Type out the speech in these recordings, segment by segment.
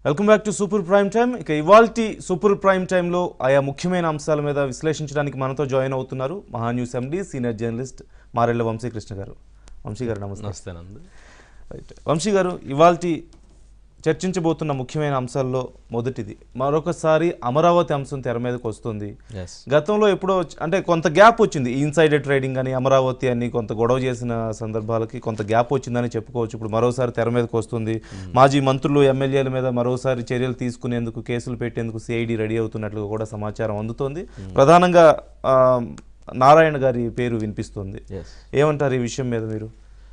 Welcome back to super prime time ఇక ఇవాల్టి super prime టైంలో ఆయా ముఖ్యమైన అంశాల మీద విశ్లేషించడానికి మనతో జాయిన్ అవుతున్నారు Maha news MD senior journalist Marella Vamsikrishna garu Vamsi గారు నమస్తే నమస్తే నందు రైట్ వంశీ గారు ఇవాల్టి చర్చించబోతున్న ముఖ్యమైన అంశాల్లో మొదటిది మరొకసారి అమరావతి అంశం తెర మీదకి వస్తుంది ఎస్ గతంలో ఎప్పుడో వచ్చి- అంటే కొంత గ్యాప్ వచ్చింది ఇన్సైడర్ ట్రేడింగ్ అని అమరావతి అని కొంత గొడవ చేసిన సందర్భాలకి కొంత గ్యాప్ వచ్చిందని చెప్పుకోవచ్చు ఇప్పుడు మరోసారి తెర మీదకి వస్తుంది మాజీ మంత్రులు ఎమ్మెల్యేల మీద మరోసారి చర్యలు తీసుకునేందుకు కేసులు పెట్టేందుకు సిఐడి రెడీ అవుతున్నట్లుగా కూడా సమాచారం అందుతోంది ప్రధానంగా ఆ, నారాయణ గారి పేరు వినిపిస్తుంది ఎస్ ఏమంటారు ఈ విషయం మీద మీరు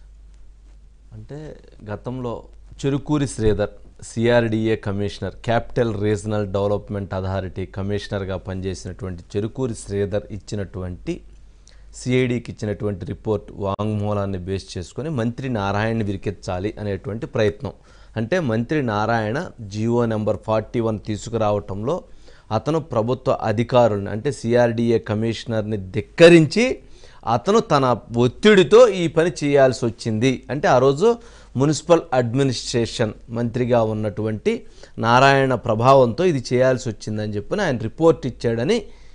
అంటే గతంలో Cherukuri Sridhar CRDA commissioner capital regional development authority కమిషనర్గా పనిచేసినటువంటి చెరుకూరి శ్రీధర్ ఇచ్చినటువంటి సిఐడికి ఇచ్చినటువంటి రిపోర్ట్ వాంగ్మూలాన్ని బేస్ చేసుకొని మంత్రి నారాయణని విరికెచ్చాలి అనేటువంటి ప్రయత్నం అంటే మంత్రి Narayana GO number forty one తీసుకురావటంలో అతను ప్రభుత్వ అధికారులను అంటే సిఆర్డిఏ కమిషనర్ని ధిక్కరించి అతను తన ఒత్తిడితో ఈ పని చేయాల్సి వచ్చింది అంటే ఆ రోజు మున్సిపల్ అడ్మినిస్ట్రేషన్ మంత్రిగా ఉన్నటువంటి నారాయణ ప్రభావంతో ఇది చేయాల్సి వచ్చిందని చెప్పి ఆయన రిపోర్ట్ ఇచ్చాడని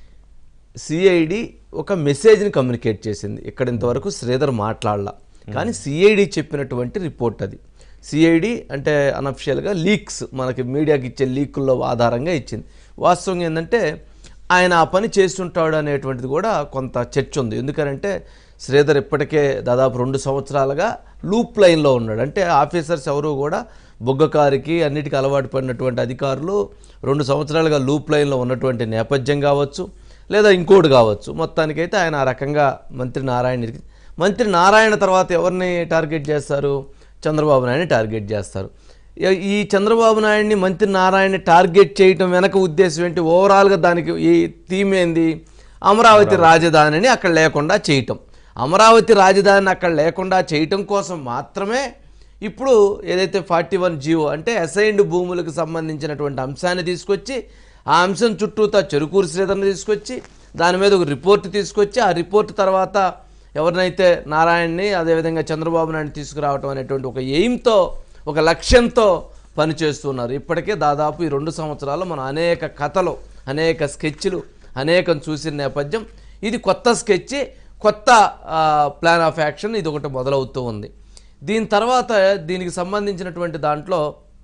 సిఐడి ఒక మెసేజ్ని కమ్యూనికేట్ చేసింది ఇక్కడ ఇంతవరకు శ్రీధర్ మాట్లాడలా కానీ సిఐడి చెప్పినటువంటి రిపోర్ట్ అది సిఐడి అంటే అనఫిషియల్గా లీక్స్ మనకి మీడియాకి ఇచ్చే లీకుల్లో ఆధారంగా ఇచ్చింది వాస్తవం ఏంటంటే ఆయన ఆ పని చేస్తుంటాడు అనేటువంటిది కూడా కొంత చర్చ ఉంది ఎందుకంటే శ్రీధర్ ఇప్పటికే దాదాపు రెండు సంవత్సరాలుగా లూప్ లైన్లో ఉన్నాడు అంటే ఆఫీసర్స్ ఎవరు కూడా బొగ్గకారికి అన్నిటికీ అలవాటు పడినటువంటి అధికారులు రెండు సంవత్సరాలుగా లూప్ లైన్లో ఉన్నటువంటి నేపథ్యం కావచ్చు లేదా ఇంకోటి కావచ్చు మొత్తానికైతే ఆయన ఆ రకంగా మంత్రి నారాయణ మంత్రి నారాయణ తర్వాత ఎవరిని టార్గెట్ చేస్తారు చంద్రబాబు నాయుడిని టార్గెట్ చేస్తారు ఈ- ఈ చంద్రబాబు నాయుడిని మంత్రి నారాయణని టార్గెట్ చేయటం వెనక ఉద్దేశం ఏంటి ఓవరాల్గా దానికి ఈ థీమ్ ఏంది అమరావతి రాజధానిని అక్కడ లేకుండా చేయటం అమరావతి రాజధానిని అక్కడ లేకుండా చేయటం కోసం మాత్రమే ఇప్పుడు ఏదైతే ఫార్టీ వన్ జీవో అంటే అసైన్డ్ భూములకు సంబంధించినటువంటి అంశాన్ని తీసుకొచ్చి ఆ అంశం చుట్టూతా చెరుకూరు శ్రీధర్ని తీసుకొచ్చి దాని మీద ఒక రిపోర్ట్ తీసుకొచ్చి ఆ రిపోర్ట్ తర్వాత ఎవరినైతే నారాయణని అదేవిధంగా చంద్రబాబు నాయుడు తీసుకురావటం అనేటువంటి ఒక ఎయిమ్తో ఒక లక్ష్యంతో పనిచేస్తున్నారు ఇప్పటికే దాదాపు ఈ రెండు సంవత్సరాల్లో మనం అనేక కథలు అనేక స్కెచ్లు అనేకం చూసిన నేపథ్యం ఇది కొత్త స్కెచ్ కొత్త ఆ, ప్లాన్ ఆఫ్ యాక్షన్ ఇది ఒకటి మొదలవుతూ ఉంది దీని తర్వాత దీనికి సంబంధించినటువంటి దాంట్లో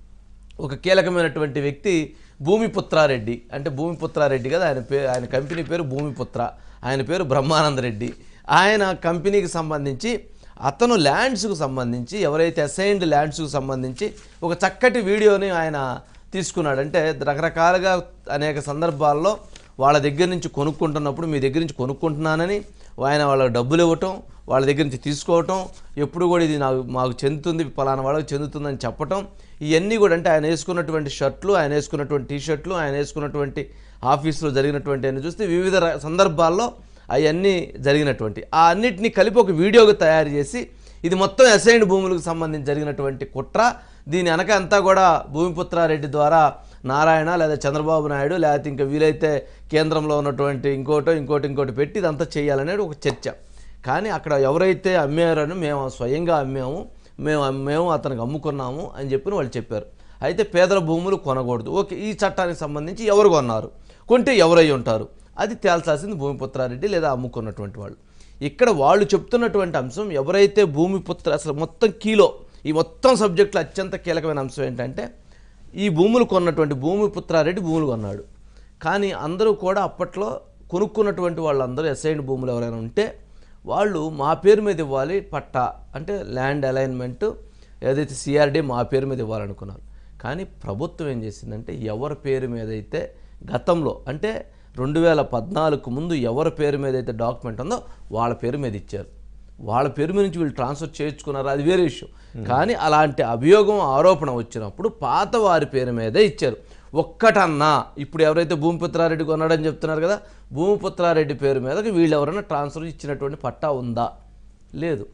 ఒక కీలకమైనటువంటి వ్యక్తి భూమిపుత్రారెడ్డి అంటే భూమిపుత్రారెడ్డి కదా ఆయన పేరు ఆయన కంపెనీ పేరు భూమిపుత్ర ఆయన పేరు బ్రహ్మానందరెడ్డి ఆయన కంపెనీకి సంబంధించి అతను ల్యాండ్స్కు సంబంధించి ఎవరైతే అసైన్డ్ ల్యాండ్స్కు సంబంధించి ఒక చక్కటి వీడియోని ఆయన తీసుకున్నాడు అంటే రకరకాలుగా అనేక సందర్భాల్లో వాళ్ళ దగ్గర నుంచి కొనుక్కుంటున్నప్పుడు మీ దగ్గర నుంచి కొనుక్కుంటున్నానని ఆయన వాళ్ళకి డబ్బులు ఇవ్వటం వాళ్ళ దగ్గర నుంచి తీసుకోవటం ఎప్పుడు కూడా ఇది నాకు మాకు చెందుతుంది పలానా వాళ్ళకి చెందుతుందని చెప్పటం ఇవన్నీ కూడా అంటే ఆయన వేసుకున్నటువంటి షర్ట్లు ఆయన వేసుకున్నటువంటి టీ షర్ట్లు ఆయన వేసుకున్నటువంటి ఆఫీసులో జరిగినటువంటి అన్ని చూస్తే వివిధ ర- సందర్భాల్లో అవన్నీ జరిగినటువంటి ఆ అన్నిటినీ కలిపి ఒక వీడియోగా తయారు చేసి ఇది మొత్తం అసైన్డ్ భూములకు సంబంధించి జరిగినటువంటి కుట్ర దీని వెనక అంతా కూడా భూమిపుత్రారెడ్డి ద్వారా నారాయణ లేదా చంద్రబాబు నాయుడు లేకపోతే ఇంకా వీలైతే కేంద్రంలో ఉన్నటువంటి ఇంకోటో ఇంకోటి ఇంకోటి పెట్టి ఇదంతా చేయాలనేది ఒక చర్చ కానీ అక్కడ ఎవరైతే అమ్మారని మేము స్వయంగా అమ్మాము మేము మేము అతనికి అమ్ముకున్నాము అని చెప్పి వాళ్ళు చెప్పారు అయితే పేదల భూములు కొనకూడదు ఓకే ఈ చట్టానికి సంబంధించి ఎవరు కొన్నారు కొంటే ఎవరై ఉంటారు అది తేల్చాల్సింది భూమిపుత్రారెడ్డి లేదా అమ్ముకున్నటువంటి వాళ్ళు ఇక్కడ వాళ్ళు చెప్తున్నటువంటి అంశం ఎవరైతే భూమిపుత్ర అసలు మొత్తం కీలో ఈ మొత్తం సబ్జెక్టులో అత్యంత కీలకమైన అంశం ఏంటంటే ఈ భూములు కొన్నటువంటి భూమిపుత్రారెడ్డి భూములు కొన్నాడు కానీ అందరూ కూడా అప్పట్లో కొనుక్కున్నటువంటి వాళ్ళందరూ అసైన్డ్ భూములు ఎవరైనా ఉంటే వాళ్ళు మా పేరు మీద ఇవ్వాలి పట్టా అంటే ల్యాండ్ అలైన్మెంట్ ఏదైతే సిఆర్డీ మా పేరు మీద ఇవ్వాలనుకున్నారు కానీ ప్రభుత్వం ఏం చేసిందంటే ఎవరి పేరు మీద అయితే గతంలో అంటే రెండు వేల పద్నాలుగు ముందు ఎవరి పేరు మీద అయితే డాక్యుమెంట్ ఉందో వాళ్ళ పేరు మీద ఇచ్చారు వాళ్ళ పేరు మీద నుంచి వీళ్ళు ట్రాన్స్ఫర్ చేయించుకున్నారు అది వేరే విషయం కానీ అలాంటి అభియోగం ఆరోపణ వచ్చినప్పుడు పాత వారి పేరు మీదే ఇచ్చారు ఒక్కటన్నా ఇప్పుడు ఎవరైతే భూమిపుత్రారెడ్డి కొన్నాడని చెప్తున్నారు కదా భూమిపుత్రారెడ్డి పేరు మీదకి వీళ్ళు ఎవరైనా ట్రాన్స్ఫర్ ఇచ్చినటువంటి పట్టా ఉందా లేదు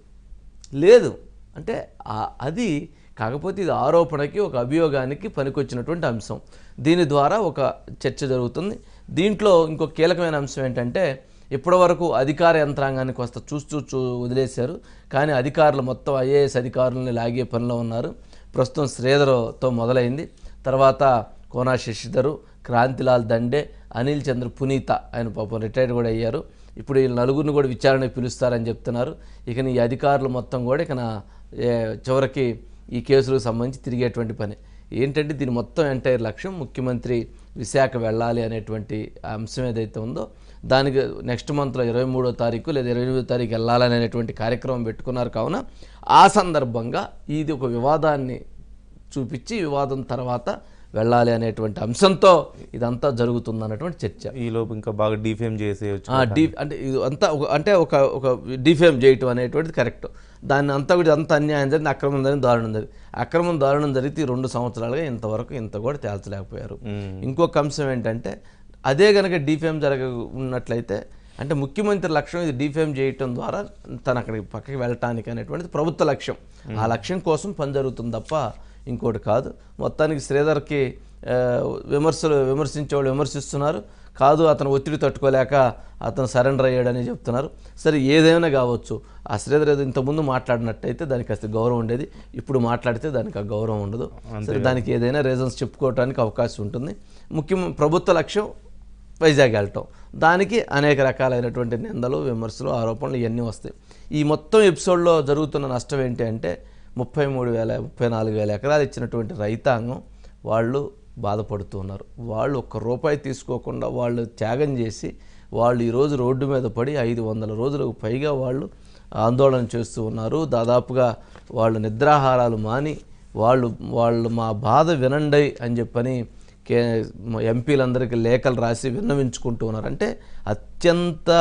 లేదు అంటే ఆ- అది కాకపోతే ఇది ఆరోపణకి ఒక అభియోగానికి పనికొచ్చినటువంటి అంశం దీని ద్వారా ఒక చర్చ జరుగుతుంది దీంట్లో ఇంకో కీలకమైన అంశం ఏంటంటే ఇప్పటివరకు అధికార యంత్రాంగాన్ని కొంత చూస్తూ చూ వదిలేశారు కానీ అధికారులు మొత్తం ఐఏఎస్ అధికారులని లాగే పనిలో ఉన్నారు ప్రస్తుతం శ్రీధర్తో మొదలైంది తర్వాత కోనా శశిధరు క్రాంతిలాల్ దండే అనిల్ చంద్ర పునీత ఆయన పాపం రిటైర్డ్ కూడా అయ్యారు ఇప్పుడు ఈ నలుగురిని కూడా విచారణకు పిలుస్తారని చెప్తున్నారు ఇక ఈ అధికారులు మొత్తం కూడా ఇక నా ఏ, చివరికి ఈ కేసులకు సంబంధించి తిరిగేటువంటి పని ఏంటంటే దీని మొత్తం ఎంటైర్ లక్ష్యం ముఖ్యమంత్రి విశాఖ వెళ్ళాలి అనేటువంటి అంశం ఏదైతే ఉందో దానికి నెక్స్ట్ మంత్లో ఇరవై మూడో తారీఖు లేదా ఇరవై ఎనిమిదో తారీఖు వెళ్ళాలని అనేటువంటి కార్యక్రమం పెట్టుకున్నారు కావున ఆ సందర్భంగా ఇది ఒక వివాదాన్ని చూపించి వివాదం తర్వాత వెళ్ళాలి అనేటువంటి అంశంతో ఇదంతా జరుగుతుంది అన్నటువంటి చర్చ ఈ లోపు ఇంకా బాగా డిఫేమ్ చేసేయచ్చు ఆ, డీ అంటే ఇది అంతా ఒక అంటే ఒక ఒక డిఫేమ్ చేయటం అనేటువంటిది కరెక్ట్ దాన్ని అంతా కూడా అంత అన్యాయం జరిగింది అక్రమం జరిగింది దారుణం జరిగింది అక్రమం దారుణం జరిగితే ఈ రెండు సంవత్సరాలుగా ఇంతవరకు ఇంత కూడా తేల్చలేకపోయారు ఇంకొక అంశం ఏంటంటే అదే కనుక డిఫేమ్ జరగ ఉన్నట్లయితే అంటే ముఖ్యమంత్రి లక్ష్యం ఇది డిఫేమ్ చేయటం ద్వారా తను అక్కడికి పక్కకి వెళ్ళటానికి అనేటువంటిది ప్రభుత్వ లక్ష్యం ఆ లక్ష్యం కోసం పని జరుగుతుంది తప్ప ఇంకోటి కాదు మొత్తానికి శ్రీధర్కి ఆ, విమర్శలు విమర్శించే వాళ్ళు విమర్శిస్తున్నారు కాదు అతను ఒత్తిడి తట్టుకోలేక అతను సరెండర్ అయ్యాడని చెప్తున్నారు సరే ఏదైనా కావచ్చు ఆ శ్రీధర్ ఏదో ఇంతకుముందు మాట్లాడినట్టయితే దానికి కాస్త గౌరవం ఉండేది ఇప్పుడు మాట్లాడితే దానికి ఆ గౌరవం ఉండదు సరే దానికి ఏదైనా రీజన్స్ చెప్పుకోవడానికి అవకాశం ఉంటుంది ముఖ్యం ప్రభుత్వ లక్ష్యం వైజాగ్ వెళ్ళటం దానికి అనేక రకాలైనటువంటి నిందలు విమర్శలు ఆరోపణలు ఇవన్నీ వస్తాయి ఈ మొత్తం ఎపిసోడ్లో జరుగుతున్న నష్టం ఏంటి అంటే ముప్పై మూడు వేల ముప్పై నాలుగు వేల ఎకరాలు ఇచ్చినటువంటి రైతాంగం వాళ్ళు బాధపడుతూ ఉన్నారు వాళ్ళు ఒక్క రూపాయి తీసుకోకుండా వాళ్ళు త్యాగం చేసి వాళ్ళు ఈరోజు రోడ్డు మీద పడి ఐదు వందల రోజులకు పైగా వాళ్ళు ఆందోళన చేస్తూ ఉన్నారు దాదాపుగా వాళ్ళు నిద్రాహారాలు మాని వాళ్ళు వాళ్ళు మా బాధ వినండి అని చెప్పని కే ఎంపీలందరికీ లేఖలు రాసి విన్నవించుకుంటూ ఉన్నారు అంటే అత్యంత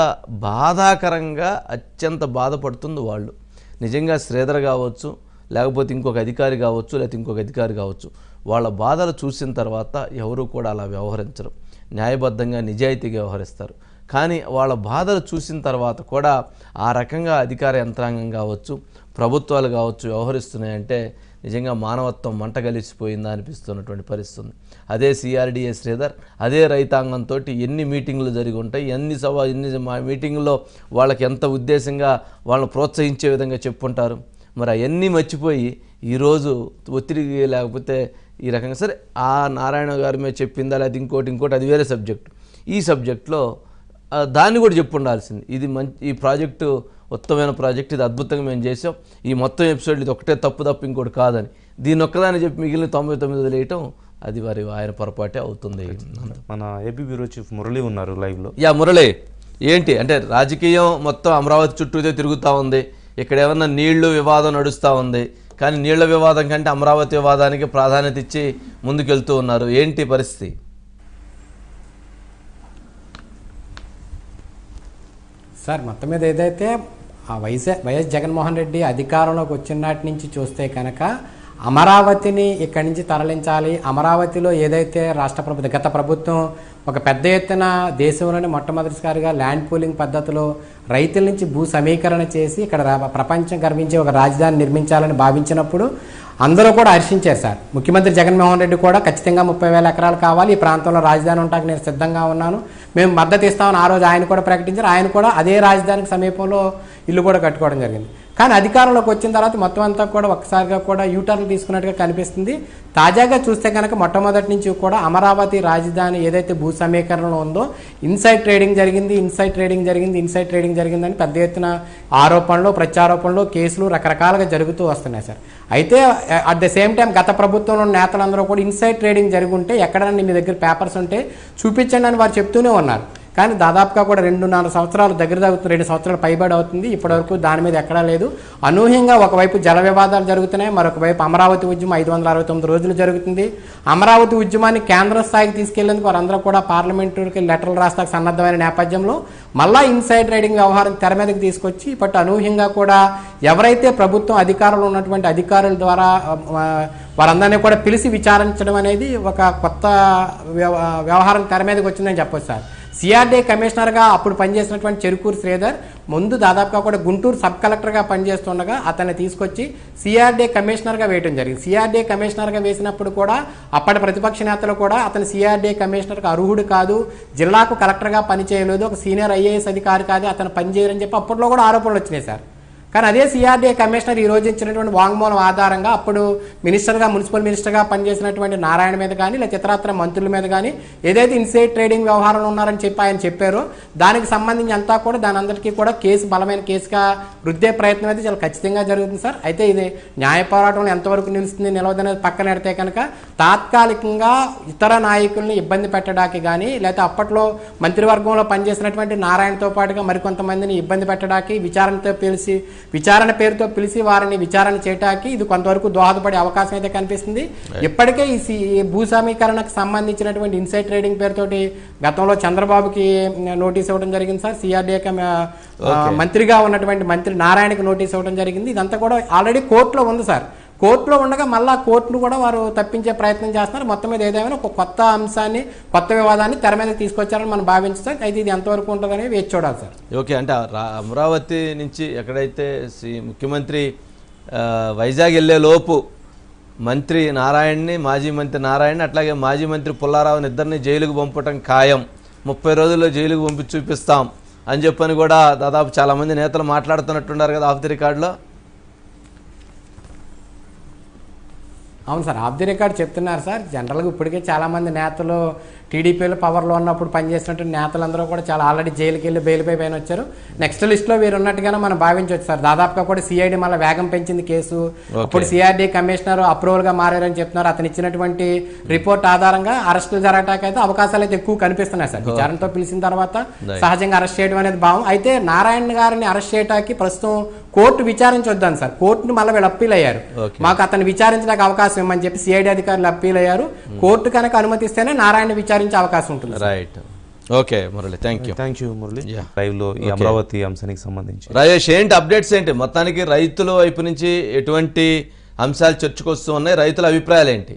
బాధాకరంగా అత్యంత బాధపడుతుంది వాళ్ళు నిజంగా శ్రీధర్ కావచ్చు లేకపోతే ఇంకొక అధికారి కావచ్చు లేకపోతే ఇంకొక అధికారి కావచ్చు వాళ్ళ బాధలు చూసిన తర్వాత ఎవరు కూడా అలా వ్యవహరించరు న్యాయబద్ధంగా నిజాయితీగా వ్యవహరిస్తారు కానీ వాళ్ళ బాధలు చూసిన తర్వాత కూడా ఆ రకంగా అధికార యంత్రాంగం కావచ్చు ప్రభుత్వాలు కావచ్చు వ్యవహరిస్తున్నాయంటే నిజంగా మానవత్వం మంట కలిసిపోయిందా అనిపిస్తున్నటువంటి పరిస్థితి ఉంది అదే సిఆర్డిఏ శ్రీధర్ అదే రైతాంగంతో ఎన్ని మీటింగ్లు జరిగి ఉంటాయి ఎన్ని సభ ఎన్ని మా మీటింగుల్లో వాళ్ళకి ఎంత ఉద్దేశంగా వాళ్ళని ప్రోత్సహించే విధంగా చెప్పుంటారు మరి అవన్నీ మర్చిపోయి ఈరోజు ఒత్తిడి లేకపోతే ఈ రకంగా సరే ఆ నారాయణ గారి మీద చెప్పిందా లేదా ఇంకోటి ఇంకోటి అది వేరే సబ్జెక్ట్ ఈ సబ్జెక్ట్లో ఆ, దాన్ని కూడా చెప్పు ఉండాల్సింది ఇది మంచి ఈ ప్రాజెక్టు ఉత్తమమైన ప్రాజెక్ట్ ఇది అద్భుతంగా మేము చేసాం ఈ మొత్తం ఎపిసోడ్ ఇది ఒకటే తప్పు తప్పు ఇంకోటి కాదని దీని ఒక్కదాన్ని చెప్పి మిగిలిన తొంభై తొమ్మిది వదిలేయటం అది వారి ఆయన పొరపాటే అవుతుంది మన ఏపీ బ్యూరో చీఫ్ మురళి ఉన్నారు లైవ్ లో యా మురళి ఏంటి అంటే రాజకీయం మొత్తం అమరావతి చుట్టూతే తిరుగుతూ ఉంది ఇక్కడ ఏమన్నా నీళ్లు వివాదం నడుస్తూ ఉంది కానీ నీళ్ల వివాదం కంటే అమరావతి వివాదానికి ప్రాధాన్యత ఇచ్చి ముందుకెళ్తూ ఉన్నారు ఏంటి పరిస్థితి సార్ మొత్తం మీద ఏదైతే ఆ వైఎస్ వైఎస్ జగన్మోహన్ రెడ్డి అధికారంలోకి వచ్చిన నాటి నుంచి చూస్తే కనుక అమరావతిని ఇక్కడి నుంచి తరలించాలి అమరావతిలో ఏదైతే రాష్ట్ర ప్రభుత్వం గత ప్రభుత్వం ఒక పెద్ద ఎత్తున దేశంలోనే మొట్టమొదటిసారిగా ల్యాండ్ పూలింగ్ పద్ధతిలో రైతుల నుంచి భూ సమీకరణ చేసి ఇక్కడ రా- ప్రపంచం గర్వించే ఒక రాజధాని నిర్మించాలని భావించినప్పుడు అందరూ కూడా హర్షించారు సార్ ముఖ్యమంత్రి జగన్మోహన్ రెడ్డి కూడా ఖచ్చితంగా ముప్పై వేల ఎకరాలు కావాలి ఈ ప్రాంతంలో రాజధాని ఉంటాక నేను సిద్ధంగా ఉన్నాను మేము మద్దతు ఇస్తామని ఆ రోజు ఆయన కూడా ప్రకటించారు ఆయన కూడా అదే రాజధానికి సమీపంలో ఇల్లు కూడా కట్టుకోవడం జరిగింది కానీ అధికారంలోకి వచ్చిన తర్వాత మొత్తం అంతా కూడా ఒక్కసారిగా కూడా యూటర్న్ తీసుకున్నట్టుగా కనిపిస్తుంది తాజాగా చూస్తే కనుక మొట్టమొదటి నుంచి కూడా అమరావతి రాజధాని ఏదైతే భూ సమీకరణలో ఉందో ఇన్సైడ్ ట్రేడింగ్ జరిగింది ఇన్సైడ్ ట్రేడింగ్ జరిగింది ఇన్సైడ్ ట్రేడింగ్ జరిగిందని పెద్ద ఎత్తున ఆరోపణలు ప్రత్యారోపణలు కేసులు రకరకాలుగా జరుగుతూ వస్తున్నాయి సార్ అయితే అట్ ద సేమ్ టైం గత ప్రభుత్వంలో ఉన్న నేతలందరూ కూడా ఇన్సైడ్ ట్రేడింగ్ జరిగి ఉంటే ఎక్కడైనా మీ దగ్గర పేపర్స్ ఉంటే చూపించండి అని వారు చెప్తూనే ఉన్నారు కానీ దాదాపుగా కూడా రెండున్నర సంవత్సరాలు దగ్గర దగ్గర రెండు సంవత్సరాలు పైబడి అవుతుంది ఇప్పటివరకు దాని మీద ఎక్కడా లేదు అనూహ్యంగా ఒకవైపు జల వివాదాలు జరుగుతున్నాయి మరొక వైపు అమరావతి ఉద్యమం ఐదు వందల అరవై తొమ్మిది రోజులు జరుగుతుంది అమరావతి ఉద్యమాన్ని కేంద్ర స్థాయికి తీసుకెళ్లేందుకు వారందరూ కూడా పార్లమెంటుకి లెటర్లు రాస్తాకు సన్నద్ధమైన నేపథ్యంలో మళ్ళా ఇన్సైడ్ రైడింగ్ వ్యవహారం తెర మీదకి తీసుకొచ్చి ఇప్పటి అనూహ్యంగా కూడా ఎవరైతే ప్రభుత్వం అధికారంలో ఉన్నటువంటి అధికారుల ద్వారా ఆ, వారందరినీ కూడా పిలిచి విచారించడం అనేది ఒక కొత్త వ్యవ- వ్యవహారం తెర మీదకి వచ్చిందని చెప్పొచ్చు సార్ సిఆర్డీ కమిషనర్గా అప్పుడు పనిచేసినటువంటి చెరుకూరు శ్రీధర్ ముందు దాదాపుగా కూడా గుంటూరు సబ్ కలెక్టర్గా పనిచేస్తుండగా అతన్ని తీసుకొచ్చి సిఆర్డీ కమిషనర్గా వేయడం జరిగింది సిఆర్డీ కమిషనర్గా వేసినప్పుడు కూడా అప్పటి ప్రతిపక్ష నేతలు కూడా అతను సిఆర్డీ కమిషనర్కి అర్హుడు కాదు జిల్లాకు కలెక్టర్గా పనిచేయలేదు ఒక సీనియర్ ఐఏఎస్ అధికారి కాదు అతను పనిచేయరని చెప్పి అప్పట్లో కూడా ఆరోపణలు వచ్చినాయి సార్ కానీ అదే సిఆర్డీఏ కమిషనర్ ఈ రోజు ఇచ్చినటువంటి వాంగ్మూలం ఆధారంగా అప్పుడు మినిస్టర్గా మున్సిపల్ మినిస్టర్గా పనిచేసినటువంటి నారాయణ మీద కానీ లేదా ఇతరత్ర మంత్రుల మీద కానీ ఏదైతే ఇన్సైడ్ ట్రేడింగ్ వ్యవహారంలో ఉన్నారని చెప్పి ఆయన చెప్పారో దానికి సంబంధించి అంతా కూడా దాని అందరికీ కూడా కేసు బలమైన కేసుగా రుద్దే ప్రయత్నం అయితే చాలా ఖచ్చితంగా జరుగుతుంది సార్ అయితే ఇది న్యాయ పోరాటంలో ఎంతవరకు నిలుస్తుంది నిలవదనేది పక్కన పెడితే కనుక తాత్కాలికంగా ఇతర నాయకుల్ని ఇబ్బంది పెట్టడానికి కానీ లేకపోతే అప్పట్లో మంత్రివర్గంలో పనిచేసినటువంటి నారాయణతో పాటుగా మరికొంతమందిని ఇబ్బంది పెట్టడానికి విచారణతో పిలిచి విచారణ పేరుతో పిలిచి వారిని విచారణ చేయడానికి ఇది కొంతవరకు దోహదపడే అవకాశం అయితే కనిపిస్తుంది ఇప్పటికే ఈ సి- ఈ భూస్వామీకరణకు సంబంధించినటువంటి ఇన్సైడ్ ట్రేడింగ్ పేరుతోటి గతంలో చంద్రబాబుకి నోటీస్ ఇవ్వడం జరిగింది సార్ సిఆర్డీఏ మంత్రిగా ఉన్నటువంటి మంత్రి నారాయణకి నోటీస్ ఇవ్వడం జరిగింది ఇదంతా కూడా ఆల్రెడీ కోర్టులో ఉంది సార్ కోర్టులో ఉండగా మళ్ళా కోర్టును కూడా వారు తప్పించే ప్రయత్నం చేస్తున్నారు మొత్తం మీద ఏదేమైనా ఒక కొత్త అంశాన్ని కొత్త వివాదాన్ని తెర మీద తీసుకొచ్చారని మనం భావించాం అయితే ఇది ఎంతవరకు ఉంటుందని వేచి చూడాలి సార్ ఓకే అంటే ఆ రా- అమరావతి నుంచి ఎక్కడైతే శ్రీ ముఖ్యమంత్రి ఆ, వైజాగ్ వెళ్ళే లోపు మంత్రి నారాయణని మాజీ మంత్రి నారాయణ అట్లాగే మాజీ మంత్రి పుల్లారావుని ఇద్దరిని జైలుకు పంపటం ఖాయం ముప్పై రోజుల్లో జైలుకు పంపి చూపిస్తాం అని చెప్పని కూడా దాదాపు చాలామంది నేతలు మాట్లాడుతున్నట్టున్నారు కదా ఆఫ్ ది రికార్డులో అవును సార్ ఆఫ్ ది రికార్డ్ చెప్తున్నారు సార్ జనరల్గా ఇప్పటికే చాలామంది నేతలు టీడీపీలో పవర్లో ఉన్నప్పుడు పనిచేసినటువంటి నేతలందరూ కూడా చాలా ఆల్రెడీ జైలుకి వెళ్ళి బెయిల్పై పైన వచ్చారు నెక్స్ట్ లిస్ట్లో వీరు ఉన్నట్టుగానే మనం భావించవచ్చు సార్ దాదాపుగా కూడా సిఐడి మళ్ళీ వేగం పెంచింది కేసు అప్పుడు సిఆర్డీ కమిషనర్ అప్రూవల్గా మారారని చెప్తున్నారు అతను ఇచ్చినటువంటి రిపోర్ట్ ఆధారంగా అరెస్టులు జరగటానికి అయితే అవకాశాలు అయితే ఎక్కువ కనిపిస్తున్నాయి సార్ విచారణతో పిలిచిన తర్వాత సహజంగా అరెస్ట్ చేయడం అనేది భావం అయితే నారాయణ గారిని అరెస్ట్ చేయడానికి ప్రస్తుతం కోర్టు విచారించొద్దాను సార్ కోర్టును మళ్ళీ వీళ్ళు అప్పీల్ అయ్యారు Okay. మాకు అతను విచారించడానికి అవకాశం ఇవ్వమని చెప్పి సిఐడి అధికారులు అప్పీల్ అయ్యారు కోర్టు కనుక అనుమతిస్తేనే నారాయణ విచారించే అవకాశం ఉంటుంది sir. Right okay Murali thank you thank you Murali Yeah. Live లో ఈ అమరావతి అంశానికి సంబంధించి రాజేష్ ఏంటి అప్డేట్స్ ఏంటి మొత్తానికి రైతుల వైపు నుంచి ఎటువంటి అంశాలు చర్చకు వస్తూ ఉన్నాయి రైతుల అభిప్రాయాలు ఏంటి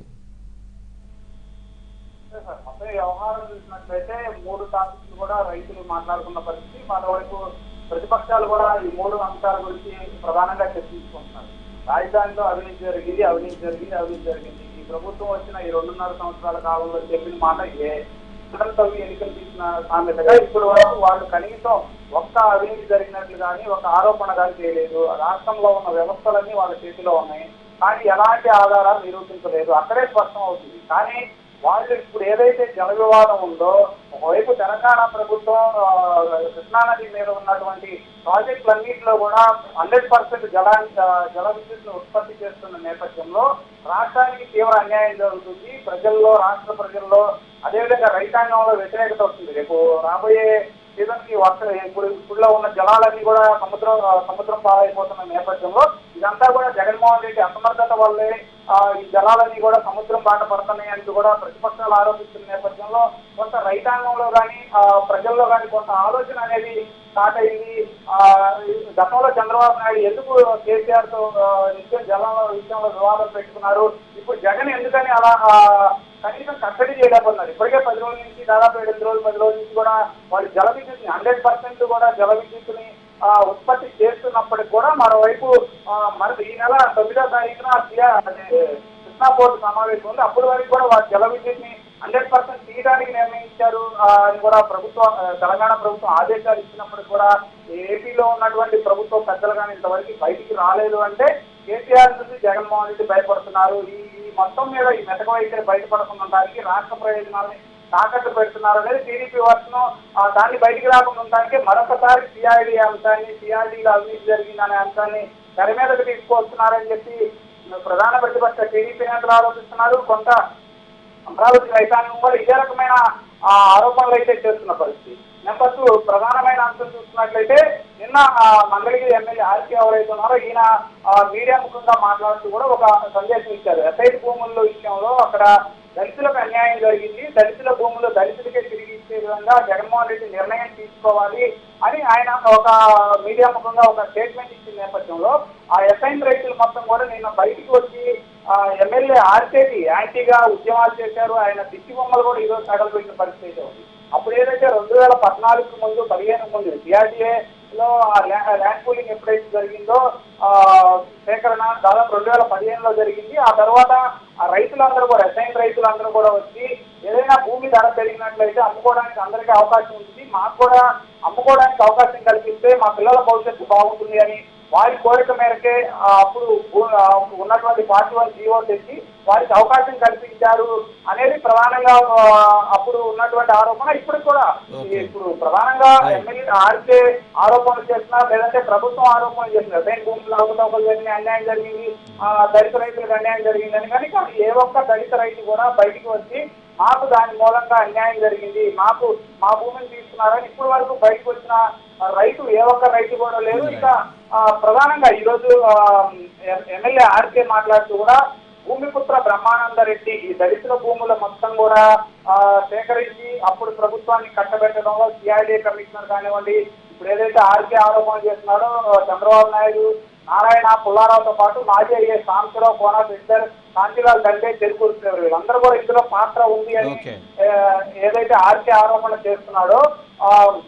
అసలు వ్యవహారం చూసినట్లయితే మూడు టాపిక్లు కూడా రైతులు మాట్లాడుకున్న పరిస్థితి మరోవైపు ప్రతిపక్షాలు కూడా ఈ మూడు అంశాల గురించి ప్రధానంగా చర్చించుకుంటున్నారు రాజధానిలో అవినీతి జరిగింది అవినీతి జరిగింది అవినీతి జరిగింది ఈ ప్రభుత్వం వచ్చిన ఈ రెండున్నర సంవత్సరాల కాలంలో చెప్పిన మాట ఏ అందరితో ఎన్నికలు తీసిన సామెతగా ఇప్పుడు వరకు వాళ్ళు కనీసం ఒక్క అవినీతి జరిగినట్లు కానీ ఒక ఆరోపణ కానీ చేయలేదు రాష్ట్రంలో ఉన్న వ్యవస్థలన్నీ వాళ్ళ చేతిలో ఉన్నాయి కానీ ఎలాంటి ఆధారాలు నిరూపించలేదు అక్కడే స్పష్టం అవుతుంది కానీ వాళ్ళు ఇప్పుడు ఏదైతే జల వివాదం ఉందో ఒకవైపు తెలంగాణ ప్రభుత్వం ఆ, కృష్ణానది మీద ఉన్నటువంటి ప్రాజెక్టులన్నింటిలో కూడా హండ్రెడ్ పర్సెంట్ జలాన్ని ఆ, జల విద్యుత్ను ఉత్పత్తి చేస్తున్న నేపథ్యంలో రాష్ట్రానికి తీవ్ర అన్యాయం జరుగుతుంది ప్రజల్లో రాష్ట్ర ప్రజల్లో అదేవిధంగా రైతాంగంలో వ్యతిరేకత వస్తుంది రేపు రాబోయే సీజన్ కి వర్ష ఇప్పుడు ఇప్పుడులో ఉన్న జలాలన్నీ కూడా సముద్రం ఆ, సముద్రం పాలైపోతున్న నేపథ్యంలో ఇదంతా కూడా జగన్మోహన్ రెడ్డి అసమర్థత వల్లే ఆ, ఈ జలాలన్నీ కూడా సముద్రం బాట పడుతున్నాయి అంటూ కూడా ప్రతిపక్షాలు ఆరోపిస్తున్న నేపథ్యంలో కొంత రైతాంగంలో కానీ ప్రజల్లో కానీ కొంత ఆలోచన అనేది స్టార్ట్ అయింది ఆ, ఈ గతంలో చంద్రబాబు నాయుడు ఎందుకు కేసీఆర్ తో ఆ, నిత్యం జలం విషయంలో వివాదం పెట్టుకున్నారు ఇప్పుడు జగన్ ఎందుకని అలా ఆ, కనీసం కట్టడి చేయలేకపోతున్నారు ఇప్పటికే పది రోజుల నుంచి దాదాపు ఎనిమిది రోజులు పది రోజుల నుంచి కూడా వాళ్ళు జల విద్యుత్ని హండ్రెడ్ పర్సెంట్ కూడా జల విద్యుత్ని ఆ, ఉత్పత్తి చేస్తున్నప్పటికి కూడా మరోవైపు ఆ, మరి ఈ నెల తొమ్మిదో తారీఖున సిఆర్ అదే కృష్ణా బోర్డు సమావేశం ఉంది అప్పటి వరకు కూడా వారు జల విద్యుత్ని హండ్రెడ్ పర్సెంట్ తీయడానికి నిర్ణయించారు ఆ, అని కూడా ప్రభుత్వం ఆ, తెలంగాణ ప్రభుత్వం ఆదేశాలు ఇచ్చినప్పుడు కూడా ఏపీలో ఉన్నటువంటి ప్రభుత్వ పెద్దలు కానీ ఇంతవరకు బయటికి రాలేదు అంటే కేసీఆర్ నుంచి జగన్మోహన్ రెడ్డి భయపడుతున్నారు ఈ ఈ మొత్తం మీద ఈ మెతక వైఖరి బయటపడకుండా రాష్ట్ర ప్రయోజనాల్ని తాకట్టు పెడుతున్నారు అనేది టీడీపీ వర్షం దాన్ని బయటికి రాకుండా ఉండడానికి మరొకసారి సిఐడి అంశాన్ని సిఐడిలో అవినీతి జరిగిందనే అంశాన్ని తెర మీదకి తీసుకొస్తున్నారని చెప్పి ప్రధాన ప్రతిపక్ష టీడీపీ నేతలు ఆరోపిస్తున్నారు కొంత అమరావతి రైతాంగం కూడా ఇదే రకమైన ఆ, ఆరోపణలు అయితే చేస్తున్న పరిస్థితి నెంబర్ టూ ప్రధానమైన అంశం చూస్తున్నట్లయితే నిన్న ఆ, మంగళగిరి ఎమ్మెల్యే ఆర్కే ఎవరైతే ఉన్నారో ఈయన ఆ, మీడియా ముఖంగా మాట్లాడుతూ కూడా ఒక సందేశం ఇచ్చారు ఎస్ఐటి భూముల విషయంలో అక్కడ దళితులకు అన్యాయం జరిగింది దళితుల భూములు దళితులకే తిరిగి ఇచ్చే విధంగా జగన్మోహన్ రెడ్డి నిర్ణయం తీసుకోవాలి అని ఆయన ఒక మీడియా ముఖంగా ఒక స్టేట్మెంట్ ఇచ్చిన నేపథ్యంలో ఆ ఎస్ఐన్ రైతులు మొత్తం కూడా నిన్న బయటికి వచ్చి ఆ, ఎమ్మెల్యే ఆర్కేకి యాంటీగా ఉద్యమాలు చేశారు ఆయన దిక్కి బొమ్మలు కూడా ఈరోజు తగలబెట్టిన పరిస్థితి అయితే ఉంది అప్పుడు ఏదైతే రెండు వేల పద్నాలుగు ముందు పదిహేను ముందు సిఆర్డీఏ లో ఆ ల్యా- ల్యాండ్ పూలింగ్ ఎప్పుడైతే జరిగిందో ఆ సేకరణ దాదాపు రెండు వేల పదిహేనులో జరిగింది ఆ తర్వాత ఆ రైతులందరూ కూడా అసైన్ రైతులందరూ కూడా వచ్చి ఏదైనా భూమి ధర పెరిగినట్లయితే అమ్ముకోవడానికి అందరికీ అవకాశం ఉంటుంది మాకు కూడా అమ్ముకోవడానికి అవకాశం కల్పిస్తే మా పిల్లల భవిష్యత్తు బాగుంటుంది అని వారి కోరిక మేరకే ఆ, అప్పుడు భూ- ఆ, ఉన్నటువంటి పార్టీ వాళ్ళు జీవో తెచ్చి వారికి అవకాశం కల్పించారు అనేది ప్రధానంగా ఆ, అప్పుడు ఉన్నటువంటి ఆరోపణ ఇప్పుడు కూడా ఇది ఇప్పుడు ప్రధానంగా ఎమ్మెల్యే ఆర్కే ఆరోపణలు చేస్తున్నారు లేదంటే ప్రభుత్వం ఆరోపణలు చేస్తున్నారు దేని భూములు అవకతవకలు జరిగిన అన్యాయం జరిగింది ఆ, దళిత రైతులకు అన్యాయం జరిగిందని కానీ కానీ ఏ ఒక్క దళిత రైతు కూడా బయటికి వచ్చి మాకు దాని మూలంగా అన్యాయం జరిగింది మాకు మా భూమిని తీసుకున్నారని ఇప్పుడు వరకు బయటకు వచ్చిన ఆ, రైతు ఏ ఒక్క రైతు కూడా లేరు ఇక ఆ, ప్రధానంగా ఈరోజు ఆ, ఎం- ఎమ్మెల్యే ఆర్కే మాట్లాడుతూ కూడా భూమిపుత్ర బ్రహ్మానంద రెడ్డి ఈ దళితుల భూముల మొత్తం కూడా ఆ, సేకరించి అప్పుడు ప్రభుత్వాన్ని కట్టబెట్టడంలో సిఐడి కమిషనర్ కానివ్వండి ఇప్పుడు ఏదైతే ఆర్కే ఆరోపణలు చేస్తున్నాడో ఆ, చంద్రబాబు నాయుడు నారాయణ పుల్లారావుతో పాటు మాజీ అయ్యే సాంసరావు కోన శంకర్ కాంతిలాల్ దండే చెరుకూరుతున్నారు వీళ్ళందరూ కూడా ఇందులో పాత్ర ఉంది అని Okay. ఆ, ఏదైతే ఆర్కే ఆరోపణలు చేస్తున్నాడో ఆ,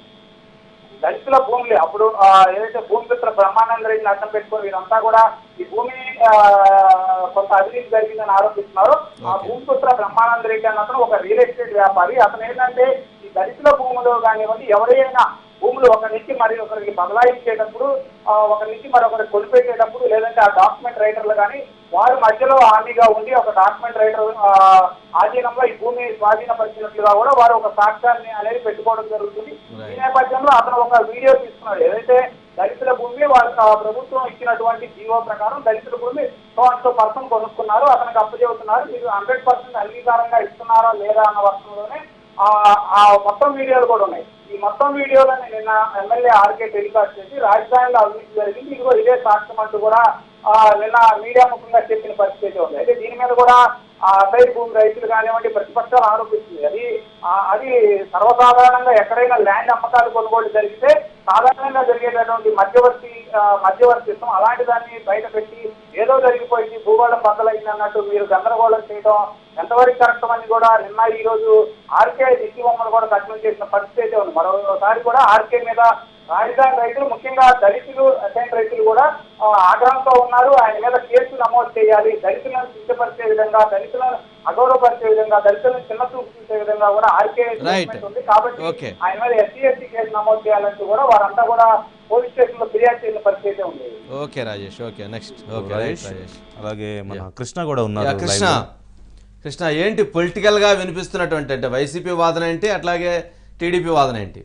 దళితుల భూములు అప్పుడు ఆ, ఏదైతే భూమిపుత్ర బ్రహ్మానంద రెడ్డిని అడ్డం పెట్టుకొని వీరంతా కూడా ఈ భూమి ఆ, కొంత అవినీతి జరిగిందని ఆరోపిస్తున్నారు ఆ భూమిపుత్ర బ్రహ్మానంద రెడ్డి అన్న అతను ఒక రియల్ ఎస్టేట్ వ్యాపారి అతను ఏంటంటే ఈ దళితుల భూములు కానివ్వండి ఎవరైనా భూములు ఒక నుంచి మరి ఒకరికి బదలాయించేటప్పుడు ఆ, ఒక నుంచి మరొకరికి కొలిపెట్టేటప్పుడు లేదంటే ఆ డాక్యుమెంట్ రైటర్లు కానీ వారి మధ్యలో హామీగా ఉండి ఒక డాక్యుమెంట్ రైటర్ ఆ, ఆధీనంలో ఈ భూమి స్వాధీనపరిచినట్లుగా కూడా వారు ఒక సాక్ష్యాన్ని అనేది పెట్టుకోవడం జరుగుతుంది ఈ నేపథ్యంలో అతను ఒక వీడియో తీసుకున్నాడు ఏదైతే దళితుల భూమి వాళ్ళకి ఆ ప్రభుత్వం ఇచ్చినటువంటి జీవో ప్రకారం దళితుల భూమి సో అండ్ సో పర్సన్ కొనుక్కున్నారు అతనికి అప్పచెబుతున్నారు మీరు హండ్రెడ్ పర్సెంట్ అంగీకారంగా ఇస్తున్నారా లేదా అన్న వర్షంలోనే ఆ ఆ మొత్తం వీడియోలు కూడా ఉన్నాయి ఈ మొత్తం వీడియోలని నిన్న ఎమ్మెల్యే ఆర్కే టెలికాస్ట్ చేసి రాజధానిలో అవినీతి జరిగింది ఇదిగో ఇదే సాక్ష్యం అంటూ కూడా ఆ, నిన్న మీడియా ముఖంగా చెప్పిన పరిస్థితి ఉంది అయితే దీని మీద కూడా ఆ అసైడ్ భూమి రైతులు కానివ్వండి ప్రతిపక్షాలు ఆరోపిస్తుంది అది ఆ, అది సర్వసాధారణంగా ఎక్కడైనా ల్యాండ్ అమ్మకాలు కొనుగోలు జరిగితే సాధారణంగా జరిగేటటువంటి మధ్యవర్తి ఆ, మధ్యవర్తిత్వం అలాంటి దాన్ని బయట పెట్టి ఏదో జరిగిపోయింది భూగోళం బద్దలైంది అన్నట్టు మీరు గందరగోళం చేయడం ఎంతవరకు కరెక్ట్ అని కూడా నిన్న ఈ రోజు ఆర్కే దిక్కి బొమ్మలు కూడా కఠినం చేసిన పరిస్థితి అయితే ఉంది మరోసారి కూడా ఆర్కే మీద రాజధాని రైతులు ముఖ్యంగా దళితులు అసైన్ రైతులు కూడా ఆ, ఆగ్రహంతో ఉన్నారు ఆయన మీద కేసు నమోదు చేయాలి దళితులను కించపరిచే విధంగా దళితులను అగౌరవపరిచే విధంగా దళితులను చిన్న చూపు చూసే విధంగా కూడా ఆర్కే statement ఉంది కాబట్టి Okay. ఆయన మీద ఎస్సీ ఎస్టీ కేసు నమోదు చేయాలంటూ కూడా వారంతా కూడా పోలీస్ స్టేషన్ లో ఫిర్యాదు చేసిన పరిస్థితి అయితే ఉంది okay Rajesh okay next okay Rajesh right Rajesh అలాగే మన కృష్ణ కూడా ఉన్నారు యా, కృష్ణ live లో. కృష్ణ ఏంటి పొలిటికల్ గా వినిపిస్తున్నటువంటి అంటే వైసీపీ వాదన ఏంటి అట్లాగే టీడీపీ వాదన ఏంటి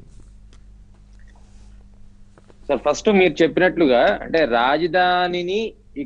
సార్ ఫస్ట్ మీరు చెప్పినట్లుగా అంటే రాజధానిని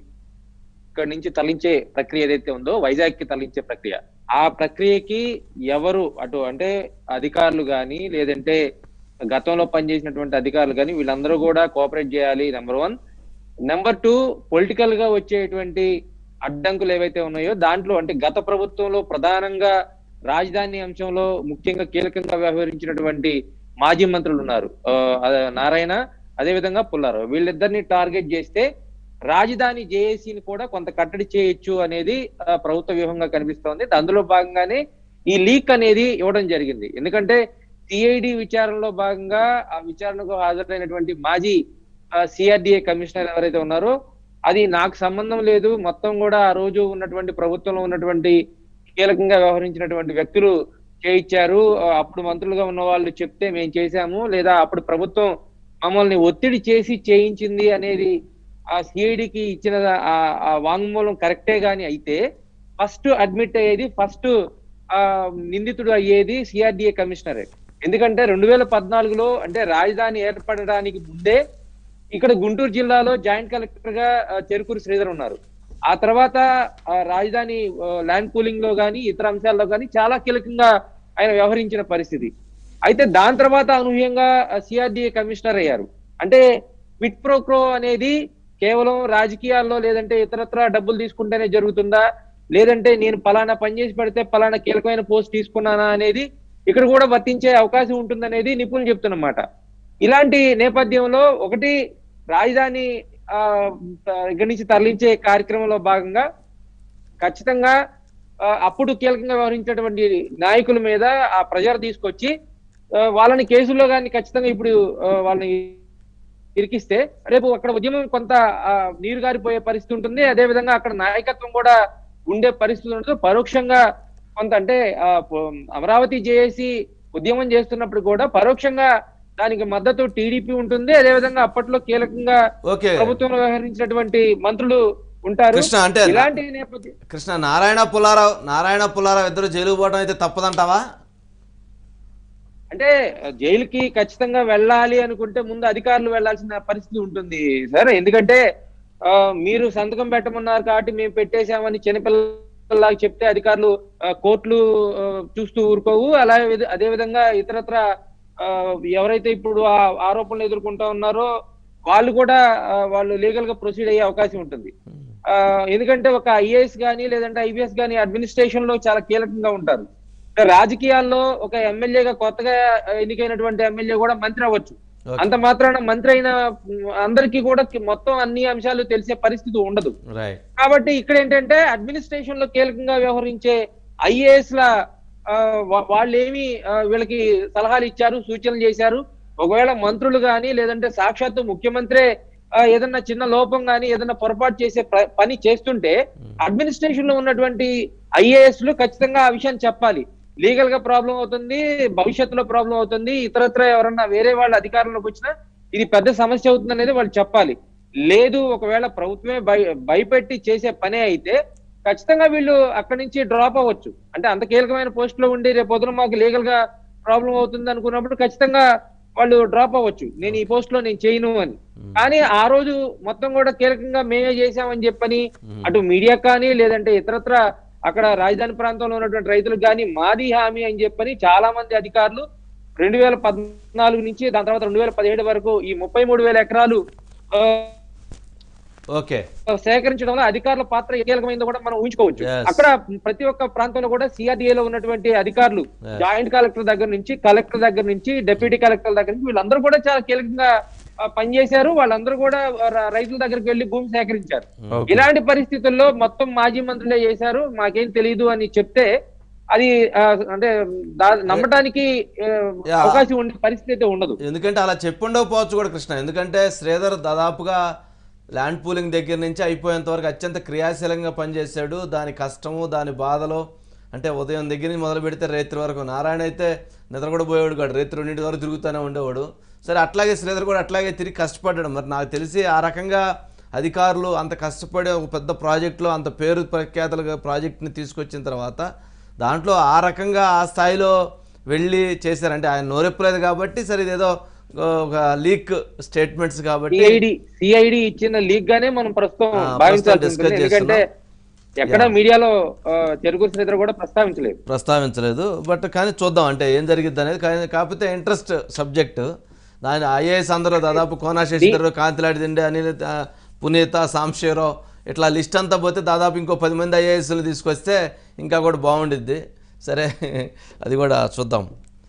ఇక్కడ నుంచి తరలించే ప్రక్రియ ఏదైతే ఉందో వైజాగ్ కి తరలించే ప్రక్రియ ఆ ప్రక్రియకి ఎవరు అటు అంటే అధికారులు కానీ లేదంటే గతంలో పనిచేసినటువంటి అధికారులు కానీ వీళ్ళందరూ కూడా కోఆపరేట్ చేయాలి number one number two political గా వచ్చేటువంటి అడ్డంకులు ఏవైతే ఉన్నాయో దాంట్లో అంటే గత ప్రభుత్వంలో ప్రధానంగా రాజధాని అంశంలో ముఖ్యంగా కీలకంగా వ్యవహరించినటువంటి మాజీ మంత్రులు ఉన్నారు ఆ, అదే నారాయణ అదేవిధంగా పుల్లారావు వీళ్ళిద్దరిని టార్గెట్ చేస్తే రాజధాని జేఏసీని కూడా కొంత కట్టడి చేయొచ్చు అనేది ఆ, ప్రభుత్వ వ్యూహంగా కనిపిస్తోంది అందులో భాగంగానే ఈ లీక్ అనేది ఇవ్వడం జరిగింది ఎందుకంటే సిఐడి విచారణలో భాగంగా ఆ విచారణకు హాజరైనటువంటి మాజీ సిఆర్డిఏ కమిషనర్ ఎవరైతే ఉన్నారో అది నాకు సంబంధం లేదు మొత్తం కూడా ఆ రోజు ఉన్నటువంటి ప్రభుత్వంలో ఉన్నటువంటి కీలకంగా వ్యవహరించినటువంటి వ్యక్తులు చేయించారు ఆ, అప్పుడు మంత్రులుగా ఉన్న వాళ్ళు చెప్తే మేము చేశాము లేదా అప్పుడు ప్రభుత్వం మమ్మల్ని ఒత్తిడి చేసి చేయించింది అనేది ఆ సిఐడికి ఇచ్చిన ఆ- ఆ వాంగ్మూలం కరెక్టే గాని అయితే ఫస్ట్ అడ్మిట్ అయ్యేది ఫస్ట్ నిందితుడు అయ్యేది సిఆర్డిఏ కమిషనరే ఎందుకంటే రెండు వేల పద్నాలుగులో అంటే రాజధాని ఏర్పడడానికి ముందే ఇక్కడ గుంటూరు జిల్లాలో జాయింట్ కలెక్టర్ గా ఆ, చెరుకూరు శ్రీధర్ ఉన్నారు ఆ తర్వాత ఆ, రాజధాని ఆ, ల్యాండ్ పూలింగ్ లో గానీ ఇతర అంశాల్లో గానీ చాలా కీలకంగా ఆయన వ్యవహరించిన పరిస్థితి అయితే దాని తర్వాత అనూహ్యంగా సిఆర్డిఏ కమిషనర్ అయ్యారు అంటే క్విట్ ప్రోక్రో అనేది కేవలం రాజకీయాల్లో లేదంటే ఇతరత్ర డబ్బులు తీసుకుంటేనే జరుగుతుందా లేదంటే నేను పలానా పని చేసి పెడితే పలానా కీలకమైన పోస్ట్ తీసుకున్నానా అనేది ఇక్కడ కూడా వర్తించే అవకాశం ఉంటుందనేది నిపుణులు చెప్తున్నమాట ఇలాంటి నేపథ్యంలో ఒకటి రాజధాని ఆ, ఇక్కడి నుంచి తరలించే కార్యక్రమంలో భాగంగా ఖచ్చితంగా ఆ, అప్పుడు కీలకంగా వ్యవహరించినటువంటి నాయకుల మీద ఆ ప్రెజర్ తీసుకొచ్చి ఆ, వాళ్ళని కేసుల్లో కానీ ఖచ్చితంగా ఇప్పుడు ఆ, వాళ్ళని ఇరికిస్తే రేపు అక్కడ ఉద్యమం కొంత ఆ, నీరు గారిపోయే పరిస్థితి ఉంటుంది అదే విధంగా అక్కడ నాయకత్వం కూడా ఉండే పరిస్థితి ఉంటుంది పరోక్షంగా కొంత అంటే ఆ, పో- అమరావతి జేఏసీ ఉద్యమం చేస్తున్నప్పుడు కూడా పరోక్షంగా దానికి మద్దతు టీడీపీ ఉంటుంది అదేవిధంగా అప్పట్లో కీలకంగా ఓకే ప్రభుత్వంలో వ్యవహరించినటువంటి మంత్రులు ఉంటారు కృష్ణ అంటే ఇలాంటి నేపథ్యం కృష్ణ నారాయణ పుల్లారావు నారాయణ పుల్లారావు ఇద్దరు జైలుకు పోవడం అయితే తప్పదంటావా అంటే జైలుకి ఖచ్చితంగా వెళ్ళాలి అనుకుంటే ముందు అధికారులు వెళ్ళాల్సిన పరిస్థితి ఉంటుంది సార్ ఎందుకంటే ఆ, మీరు సంతకం పెట్టమన్నారు కాబట్టి మేము పెట్టేశామని చిన్నపిల్లలాగా చెప్తే అధికారులు ఆ, కోర్టులు ఆ, చూస్తూ ఊరుకోవు అలా అదే విధంగా ఇతరత్ర ఆ, ఎవరైతే ఇప్పుడు ఆ ఆరోపణలు ఎదుర్కొంటా ఉన్నారో వాళ్ళు కూడా ఆ, వాళ్ళు లీగల్ గా ప్రొసీడ్ అయ్యే అవకాశం ఉంటుంది ఆ, ఎందుకంటే ఒక ఐఏఎస్ గానీ లేదంటే ఐపీఎస్ గానీ అడ్మినిస్ట్రేషన్ లో చాలా కీలకంగా ఉంటారు అంటే రాజకీయాల్లో ఒక ఎమ్మెల్యేగా కొత్తగా ఎన్నికైనటువంటి ఎమ్మెల్యే కూడా మంత్రి అవ్వచ్చు Okay. అంత మాత్రాన మంత్రి అయిన ఉమ్, అందరికీ కూడా కి- మొత్తం అన్ని అంశాలు తెలిసే పరిస్థితి ఉండదు రైట్ కాబట్టి ఇక్కడ ఏంటంటే అడ్మినిస్ట్రేషన్ లో కీలకంగా వ్యవహరించే ఐఏఎస్ ల ఆ, వా- వాళ్ళేమి ఆ, వీళ్ళకి సలహాలు ఇచ్చారు సూచనలు చేశారు ఒకవేళ మంత్రులు గాని లేదంటే సాక్షాత్తు ముఖ్యమంత్రే ఆ, ఏదన్నా చిన్న లోపం గాని ఏదన్నా పొరపాటు చేసే ప్ర- పని చేస్తుంటే అడ్మినిస్ట్రేషన్ లో ఉన్నటువంటి ఐఏఎస్ లు ఖచ్చితంగా ఆ విషయాన్ని చెప్పాలి లీగల్ గా ప్రాబ్లం అవుతుంది భవిష్యత్తులో ప్రాబ్లం అవుతుంది ఇతరత్ర ఎవరన్నా వేరే వాళ్ళ అధికారంలోకి వచ్చినా ఇది పెద్ద సమస్య అవుతుంది అనేది వాళ్ళు చెప్పాలి లేదు ఒకవేళ ప్రభుత్వమే భయ భయపెట్టి చేసే పనే అయితే ఖచ్చితంగా వీళ్ళు అక్కడి నుంచి డ్రాప్ అవ్వచ్చు అంటే అంత కీలకమైన పోస్ట్ లో ఉండి రేపు పొద్దున మాకు లీగల్ గా ప్రాబ్లం అవుతుంది అనుకున్నప్పుడు ఖచ్చితంగా వాళ్ళు డ్రాప్ అవ్వచ్చు నేను ఈ పోస్ట్ లో నేను చేయను అని కానీ ఆ రోజు మొత్తం కూడా కీలకంగా మేమే చేశామని చెప్పని అటు మీడియా కానీ లేదంటే ఇతరత్ర అక్కడ రాజధాని ప్రాంతంలో ఉన్నటువంటి రైతులకు కానీ మాది హామీ అని చెప్పని చాలా మంది అధికారులు రెండు వేల పద్నాలుగు నుంచి దాని తర్వాత రెండు వేల పదిహేడు వరకు ఈ ముప్పై మూడు వేల ఎకరాలు ఆ, ఓకే సేకరించడంలో అధికారుల పాత్ర ఏ కీలకమైందో కూడా మనం ఊహించుకోవచ్చు Yes. అక్కడ ప్రతి ఒక్క ప్రాంతంలో కూడా సిఆర్డిఏ లో ఉన్నటువంటి అధికారులు Yes. జాయింట్ కలెక్టర్ దగ్గర నుంచి కలెక్టర్ దగ్గర నుంచి డిప్యూటీ కలెక్టర్ దగ్గర నుంచి వీళ్ళందరూ కూడా చాలా కీలకంగా ఆ, పనిచేశారు వాళ్ళందరూ కూడా ర- రైతుల దగ్గరికి వెళ్లి భూమి సేకరించారు Okay. ఇలాంటి పరిస్థితుల్లో మొత్తం మాజీ మంత్రులే చేశారు మాకేం తెలియదు అని చెప్తే అది ఆ, అంటే దా- నమ్మటానికి ఆ, Yeah. అవకాశం ఉండే పరిస్థితి అయితే ఉండదు ఎందుకంటే అలా చెప్పుండకపోవచ్చు కూడా కృష్ణ ఎందుకంటే శ్రీధర్ దాదాపుగా ల్యాండ్ పూలింగ్ దగ్గర నుంచి అయిపోయేంత వరకు అత్యంత క్రియాశీలంగా పనిచేశాడు దాని కష్టము దాని బాధలు అంటే ఉదయం దగ్గర నుంచి మొదలు పెడితే రేత్రి వరకు నారాయణ అయితే నిద్ర కూడా పోయేవాడు కాదు రేత్రి రెండింటి వరకు తిరుగుతూనే ఉండేవాడు సరే అట్లాగే శ్రీధర్ కూడా అట్లాగే తిరిగి కష్టపడ్డాడు మరి నాకు తెలిసి ఆ రకంగా అధికారులు అంత కష్టపడి ఒక పెద్ద ప్రాజెక్టులో అంత పేరు ప్రఖ్యాతలుగా ప్రాజెక్ట్ని తీసుకొచ్చిన తర్వాత దాంట్లో ఆ రకంగా ఆ స్థాయిలో వెళ్ళి చేశారంటే ఆయన నోరెప్పలేదు కాబట్టి సరే ఇదేదో ఒక లీక్ స్టేట్మెంట్స్ కాబట్టి సిఐడి సిఐడి ఇచ్చిన లీగ్ గానే మనం ప్రస్తుతం ఆ, భావించాల్సి ప్రస్తుతం ఉంటుంది discuss ఎందుకంటే ఎక్కడ మీడియాలో చెరుకు శ్రీధర్ కూడా ప్రస్తావించలేదు ప్రస్తావించలేదు బట్ కానీ చూద్దాం అంటే ఏం జరిగిద్ది అనేది కానీ కాకపోతే ఇంట్రెస్ట్ సబ్జెక్ట్ దాని ఐఏఎస్ అందరూ దాదాపు కోనా శశిధర్ కాంతిలాడి దిండి అనిల్ ఆ, పునీత సాంశీరావు ఇట్లా లిస్ట్ అంతా పోతే దాదాపు ఇంకో పది మంది ఐఏఎస్లు తీసుకొస్తే ఇంకా కూడా బాగుండిద్ది సరే అది కూడా చూద్దాం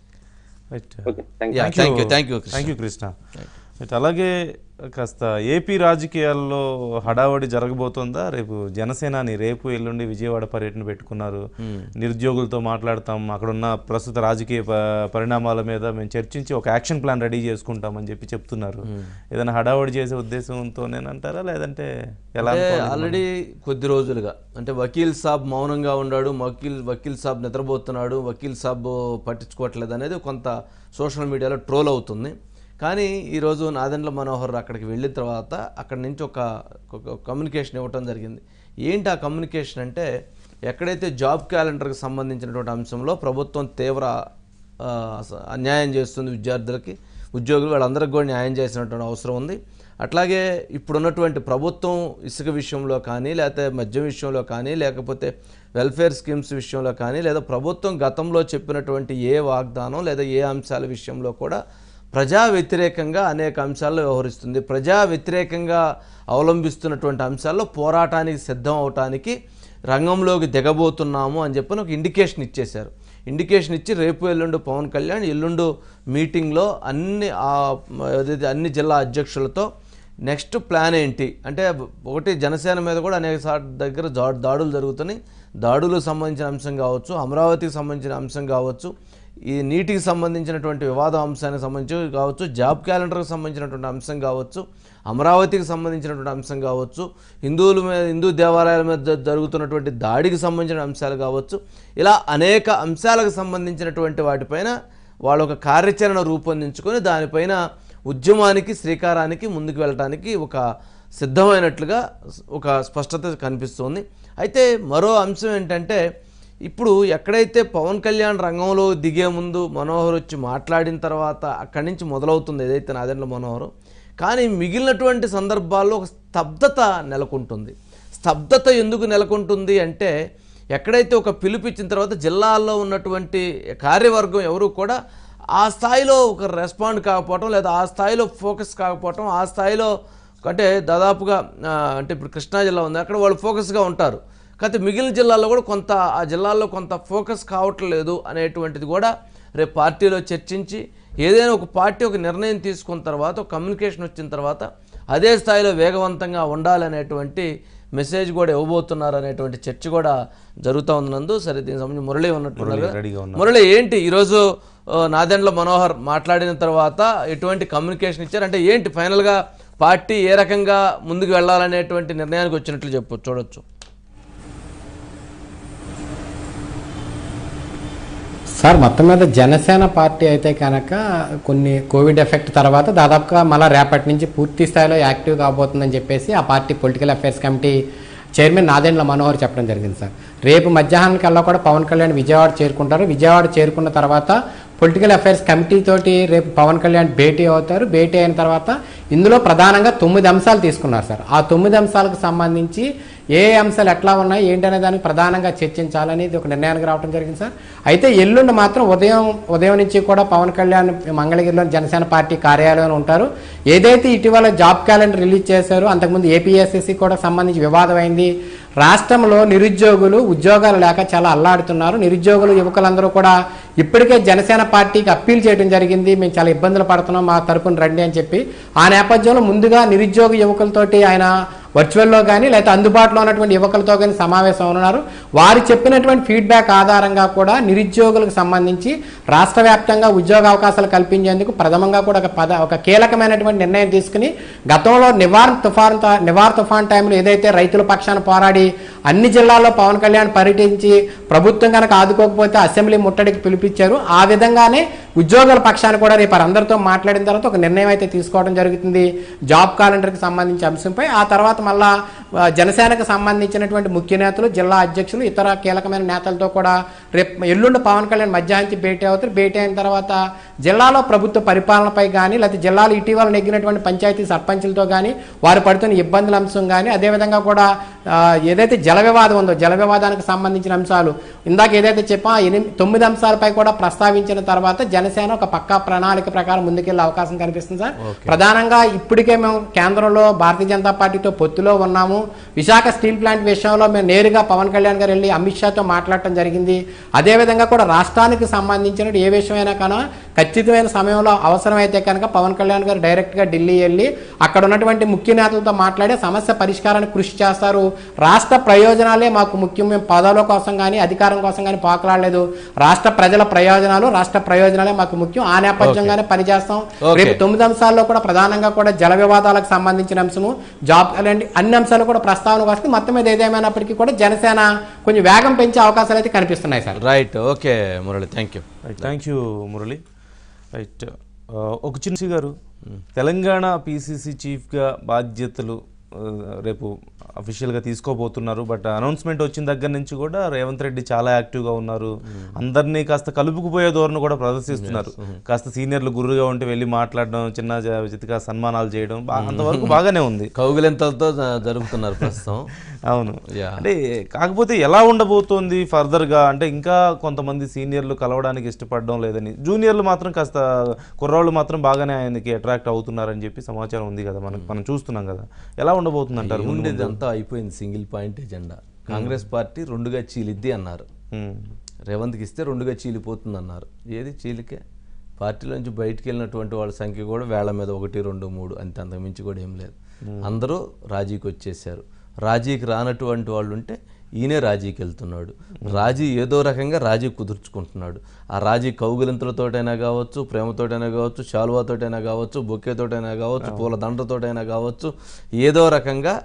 right okay thank Yeah, thank you, thank you, Krishna. Thank you Krishna right అలాగే కాస్త ఏపీ రాజకీయాల్లో హడావడి జరగబోతోందా రేపు జనసేనాని రేపు ఎల్లుండి విజయవాడ పర్యటన పెట్టుకున్నారు నిరుద్యోగులతో మాట్లాడతాం అక్కడున్న ప్రస్తుత రాజకీయ ప- పరిణామాల మీద మేము చర్చించి ఒక యాక్షన్ ప్లాన్ రెడీ చేసుకుంటామని చెప్పి చెప్తున్నారు ఏదైనా హడావడి చేసే ఉద్దేశంతోనేనంటారా లేదంటే ఎలా అంటే అనుకోవాలి? ఆల్రెడీ కొద్ది రోజులుగా అంటే వకీల్ సాబ్ మౌనంగా ఉన్నాడు వకీల్ వకీల్ సాబ్ నిద్రపోతున్నాడు వకీల్ సాబ్ పట్టించుకోవట్లేదు అనేది కొంత సోషల్ మీడియాలో ట్రోల్ అవుతుంది కానీ ఈరోజు నాదెండ్ల మనోహర్ అక్కడికి వెళ్ళిన తర్వాత అక్కడి నుంచి ఒక ఒక కమ్యూనికేషన్ ఇవ్వటం జరిగింది ఏంటి ఆ కమ్యూనికేషన్ అంటే ఎక్కడైతే జాబ్ క్యాలెండర్కి సంబంధించినటువంటి అంశంలో ప్రభుత్వం తీవ్ర ఆ, అస- అన్యాయం చేస్తుంది విద్యార్థులకి ఉద్యోగులు వాళ్ళందరికీ కూడా న్యాయం చేసినటువంటి అవసరం ఉంది అట్లాగే ఇప్పుడున్నటువంటి ప్రభుత్వం ఇసుక విషయంలో కానీ లేకపోతే మద్యం విషయంలో కానీ లేకపోతే వెల్ఫేర్ స్కీమ్స్ విషయంలో కానీ లేదా ప్రభుత్వం గతంలో చెప్పినటువంటి ఏ వాగ్దానం లేదా ఏ అంశాల విషయంలో కూడా ప్రజా వ్యతిరేకంగా అనేక అంశాల్లో వ్యవహరిస్తుంది ప్రజా వ్యతిరేకంగా అవలంబిస్తున్నటువంటి అంశాల్లో పోరాటానికి సిద్ధం అవటానికి రంగంలోకి దిగబోతున్నాము అని చెప్పని ఒక ఇండికేషన్ ఇచ్చేశారు ఇండికేషన్ ఇచ్చి రేపు ఎల్లుండు పవన్ కళ్యాణ్ ఎల్లుండు మీటింగ్లో అన్ని ఆ, ఏదైతే అన్ని జిల్లా అధ్యక్షులతో నెక్స్ట్ ప్లాన్ ఏంటి అంటే ఒకటి జనసేన మీద కూడా అనేక సార్లు దగ్గర దా- దాడులు జరుగుతున్నాయి దాడులకు సంబంధించిన అంశం కావచ్చు అమరావతికి సంబంధించిన అంశం కావచ్చు ఈ నీటికి సంబంధించినటువంటి వివాద అంశానికి సంబంధించి కావచ్చు జాబ్ క్యాలెండర్కి సంబంధించినటువంటి అంశం కావచ్చు అమరావతికి సంబంధించినటువంటి అంశం కావచ్చు హిందువుల మీద హిందూ దేవాలయాల మీద జ- జరుగుతున్నటువంటి దాడికి సంబంధించిన అంశాలు కావచ్చు ఇలా అనేక అంశాలకు సంబంధించినటువంటి వాటిపైన వాళ్ళు ఒక కార్యాచరణ రూపొందించుకొని దానిపైన ఉద్యమానికి శ్రీకారానికి ముందుకు వెళ్ళటానికి ఒక సిద్ధమైనట్లుగా ఒక స్పష్టత కనిపిస్తోంది అయితే మరో అంశం ఏంటంటే ఇప్పుడు ఎక్కడైతే పవన్ కళ్యాణ్ రంగంలో దిగే ముందు మనోహర్ వచ్చి మాట్లాడిన తర్వాత అక్కడి నుంచి మొదలవుతుంది ఏదైతే నాదెండ్ల మనోహర్ కానీ మిగిలినటువంటి సందర్భాల్లో ఒక స్తబ్దత నెలకొంటుంది స్తబ్దత ఎందుకు నెలకొంటుంది అంటే ఎక్కడైతే ఒక పిలుపు ఇచ్చిన తర్వాత జిల్లాల్లో ఉన్నటువంటి కార్యవర్గం ఎవరు కూడా ఆ స్థాయిలో ఒక రెస్పాండ్ కాకపోవటం లేదా ఆ స్థాయిలో ఫోకస్ కాకపోవటం ఆ స్థాయిలో అంటే దాదాపుగా ఆ, అంటే ఇప్పుడు కృష్ణా జిల్లా ఉంది అక్కడ వాళ్ళు ఫోకస్గా ఉంటారు కాకపోతే మిగిలిన జిల్లాల్లో కూడా కొంత ఆ జిల్లాల్లో కొంత ఫోకస్ కావట్లేదు అనేటువంటిది కూడా రేపు పార్టీలో చర్చించి ఏదైనా ఒక పార్టీ ఒక నిర్ణయం తీసుకున్న తర్వాత ఒక కమ్యూనికేషన్ వచ్చిన తర్వాత అదే స్థాయిలో వేగవంతంగా ఉండాలనేటువంటి మెసేజ్ కూడా ఇవ్వబోతున్నారు అనేటువంటి చర్చ కూడా జరుగుతూ ఉంది నందు సరే దీనికి సంబంధించి మురళి ఉన్నట్టున్నారు కదా? రెడీగా ఉన్నారు. మురళి ఏంటి ఈరోజు ఆ, నాదెండ్ల మనోహర్ మాట్లాడిన తర్వాత ఎటువంటి కమ్యూనికేషన్ ఇచ్చారు అంటే ఏంటి ఫైనల్గా పార్టీ ఏ రకంగా ముందుకు వెళ్ళాలనేటువంటి నిర్ణయానికి వచ్చినట్లు చెప్పు చూడొచ్చు సార్ మొత్తం మీద జనసేన పార్టీ అయితే కనుక కొన్ని కోవిడ్ ఎఫెక్ట్ తర్వాత దాదాపుగా మళ్ళీ రేపటి నుంచి పూర్తి స్థాయిలో యాక్టివ్ కాబోతుందని చెప్పేసి ఆ party political affairs committee chairman Nadendla Manohar చెప్పడం జరిగింది సార్ రేపు మధ్యాహ్నం కల్లా కూడా పవన్ కళ్యాణ్ విజయవాడ చేరుకుంటారు విజయవాడ చేరుకున్న తర్వాత పొలిటికల్ అఫైర్స్ కమిటీ తోటి రేపు పవన్ కళ్యాణ్ భేటీ అవుతారు భేటీ అయిన తర్వాత ఇందులో ప్రధానంగా తొమ్మిది అంశాలు తీసుకున్నారు సార్ ఆ తొమ్మిది అంశాలకు సంబంధించి ఏ అంశాలు ఎట్లా ఉన్నాయి ఏంటనే దానికి ప్రధానంగా చర్చించాలనేది ఒక నిర్ణయానికి రావడం జరిగింది సార్ అయితే ఎల్లుండి మాత్రం ఉదయం ఉదయం నుంచి కూడా పవన్ కళ్యాణ్ మంగళగిరిలో జనసేన పార్టీ కార్యాలయంలో ఉంటారు ఏదైతే ఇటీవల జాబ్ క్యాలెండర్ రిలీజ్ చేశారో అంతకుముందు ఏపీఎస్ఎస్సి కూడా సంబంధించి వివాదం అయింది రాష్ట్రంలో నిరుద్యోగులు ఉద్యోగాలు లేక చాలా అల్లాడుతున్నారు నిరుద్యోగులు యువకులందరూ కూడా ఇప్పటికే జనసేన పార్టీకి అప్పీల్ చేయడం జరిగింది మేము చాలా ఇబ్బందులు పడుతున్నాం మా తరపున రండి అని చెప్పి ఆ నేపథ్యంలో ముందుగా నిరుద్యోగ యువకులతోటి ఆయన వర్చువల్లో కానీ లేకపోతే అందుబాటులో ఉన్నటువంటి యువకులతో కానీ సమావేశం ఉన్నారు వారు చెప్పినటువంటి ఫీడ్బ్యాక్ ఆధారంగా కూడా నిరుద్యోగులకు సంబంధించి రాష్ట్ర వ్యాప్తంగా ఉద్యోగ అవకాశాలు కల్పించేందుకు ప్రథమంగా కూడా ఒక పద ఒక కీలకమైనటువంటి నిర్ణయం తీసుకుని గతంలో నివార్ తుఫాన్ త- నివార్ తుఫాన్ టైంలో ఏదైతే రైతుల పక్షాన పోరాడి అన్ని జిల్లాల్లో పవన్ కళ్యాణ్ పర్యటించి ప్రభుత్వం కనుక ఆదుకోకపోతే అసెంబ్లీ ముట్టడికి పిలిపించారు ఆ విధంగానే ఉద్యోగుల పక్షాన కూడా రేపు అందరితో మాట్లాడిన తర్వాత ఒక నిర్ణయం అయితే తీసుకోవడం జరుగుతుంది జాబ్ క్యాలెండర్కి సంబంధించిన అంశంపై ఆ తర్వాత మళ్ళా ఆ, జనసేనకు సంబంధించినటువంటి ముఖ్య నేతలు జిల్లా అధ్యక్షులు ఇతర కీలకమైన నేతలతో కూడా రేపు ఎల్లుండి పవన్ కళ్యాణ్ మధ్యాహ్నం భేటీ అవుతారు భేటీ అయిన తర్వాత జిల్లాలో ప్రభుత్వ పరిపాలనపై కానీ లేకపోతే జిల్లాలో ఇటీవల నెగ్గినటువంటి పంచాయతీ సర్పంచులతో కానీ వారు పడుతున్న ఇబ్బందుల అంశం కానీ అదేవిధంగా కూడా ఆ, ఏదైతే జల వివాదం ఉందో జల వివాదానికి సంబంధించిన అంశాలు ఇందాక ఏదైతే చెప్పా ఎనిమిది తొమ్మిది అంశాలపై కూడా ప్రస్తావించిన తర్వాత జనసేన ఒక పక్కా ప్రణాళిక ప్రకారం ముందుకెళ్లే అవకాశం కనిపిస్తుంది సార్ ప్రధానంగా ఇప్పటికే మేము కేంద్రంలో భారతీయ జనతా పార్టీతో పొత్తులో ఉన్నాము విశాఖ స్టీల్ ప్లాంట్ విషయంలో మేము నేరుగా పవన్ కళ్యాణ్ గారు వెళ్ళి అమిత్ షాతో మాట్లాడటం జరిగింది అదేవిధంగా కూడా రాష్ట్రానికి సంబంధించిన ఏ విషయమైనా కన్నా ఖచ్చితమైన సమయంలో అవసరమైతే కనుక పవన్ కళ్యాణ్ గారు డైరెక్ట్గా ఢిల్లీ వెళ్ళి అక్కడ ఉన్నటువంటి ముఖ్య నేతలతో మాట్లాడి సమస్య పరిష్కారానికి కృషి చేస్తారు రాష్ట్ర ప్రయోజనాలే మాకు ముఖ్యం మేము పదవుల కోసం కానీ అధికారం కోసం కానీ పాకలాడలేదు రాష్ట్ర ప్రజల ప్రయోజనాలు రాష్ట్ర ప్రయోజనాలే మాకు ముఖ్యం ఆ నేపథ్యంగానే పనిచేస్తాం Okay. రేపు తొమ్మిది అంశాల్లో కూడా ప్రధానంగా కూడా జల వివాదాలకు సంబంధించిన అంశము జాబ్ అలాంటి అన్ని అంశాలు కూడా ప్రస్తావనకు వస్తుంది మొత్తం మీద ఏదేమైనప్పటికీ కూడా జనసేన కొంచెం వేగం పెంచే అవకాశాలు అయితే కనిపిస్తున్నాయి sir right okay Murali thank you thank you Murali right ఒక చిన్న గారు తెలంగాణ పిసిసి చీఫ్గా బాధ్యతలు ఆ, రేపు అఫీషియల్గా తీసుకోబోతున్నారు బట్ అనౌన్స్మెంట్ వచ్చిన దగ్గర నుంచి కూడా రేవంత్ రెడ్డి చాలా యాక్టివ్గా ఉన్నారు అందరినీ కాస్త కలుపుకుపోయే ధోరణి కూడా ప్రదర్శిస్తున్నారు కాస్త సీనియర్లు గురుగా ఉంటే వెళ్ళి మాట్లాడడం చిన్న జ- చితికా సన్మానాలు చేయడం బా- అంతవరకు బాగానే ఉంది కౌగిలెంతలతో జ- జరుపుతున్నారు ప్రస్తుతం అవును Yeah. అంటే కాకపోతే ఎలా ఉండబోతోంది ఫర్దర్ గా అంటే ఇంకా కొంతమంది సీనియర్లు కలవడానికి ఇష్టపడడం లేదని జూనియర్లు మాత్రం కాస్త కుర్రాళ్ళు మాత్రం బాగానే ఆయనకి అట్రాక్ట్ అవుతున్నారని చెప్పి సమాచారం ఉంది కదా మనకు మనం చూస్తున్నాం కదా ఎలా ఉండబోతుంది అంటారు ముందు ఉండేది అంతా అయిపోయింది single point agenda Congress party రెండుగా చీలిద్ది అన్నారు ఉమ్. రేవంత్కి ఇస్తే రెండుగా చీలిపోతుంది అన్నారు ఏది చీలికే పార్టీలోంచి బయటికి వెళ్ళినటువంటి వాళ్ళ సంఖ్య కూడా వేళ్ల మీద ఒకటి రెండు మూడు అంతే అంతకు మించి కూడా ఏం లేదు అందరూ రాజీకి వచ్చేసారు రాజీకి రానటువంటి వాళ్ళు ఉంటే ఈయనే రాజీకి వెళ్తున్నాడు రాజీ ఏదో రకంగా రాజీ కుదుర్చుకుంటున్నాడు ఆ రాజీ కౌగులింతలతోటైనా కావచ్చు ప్రేమతోటైనా కావచ్చు శాలువాతోటైనా కావచ్చు బొక్కేతోటైనా కావచ్చు పూల దండతోటైనా కావచ్చు ఏదో రకంగా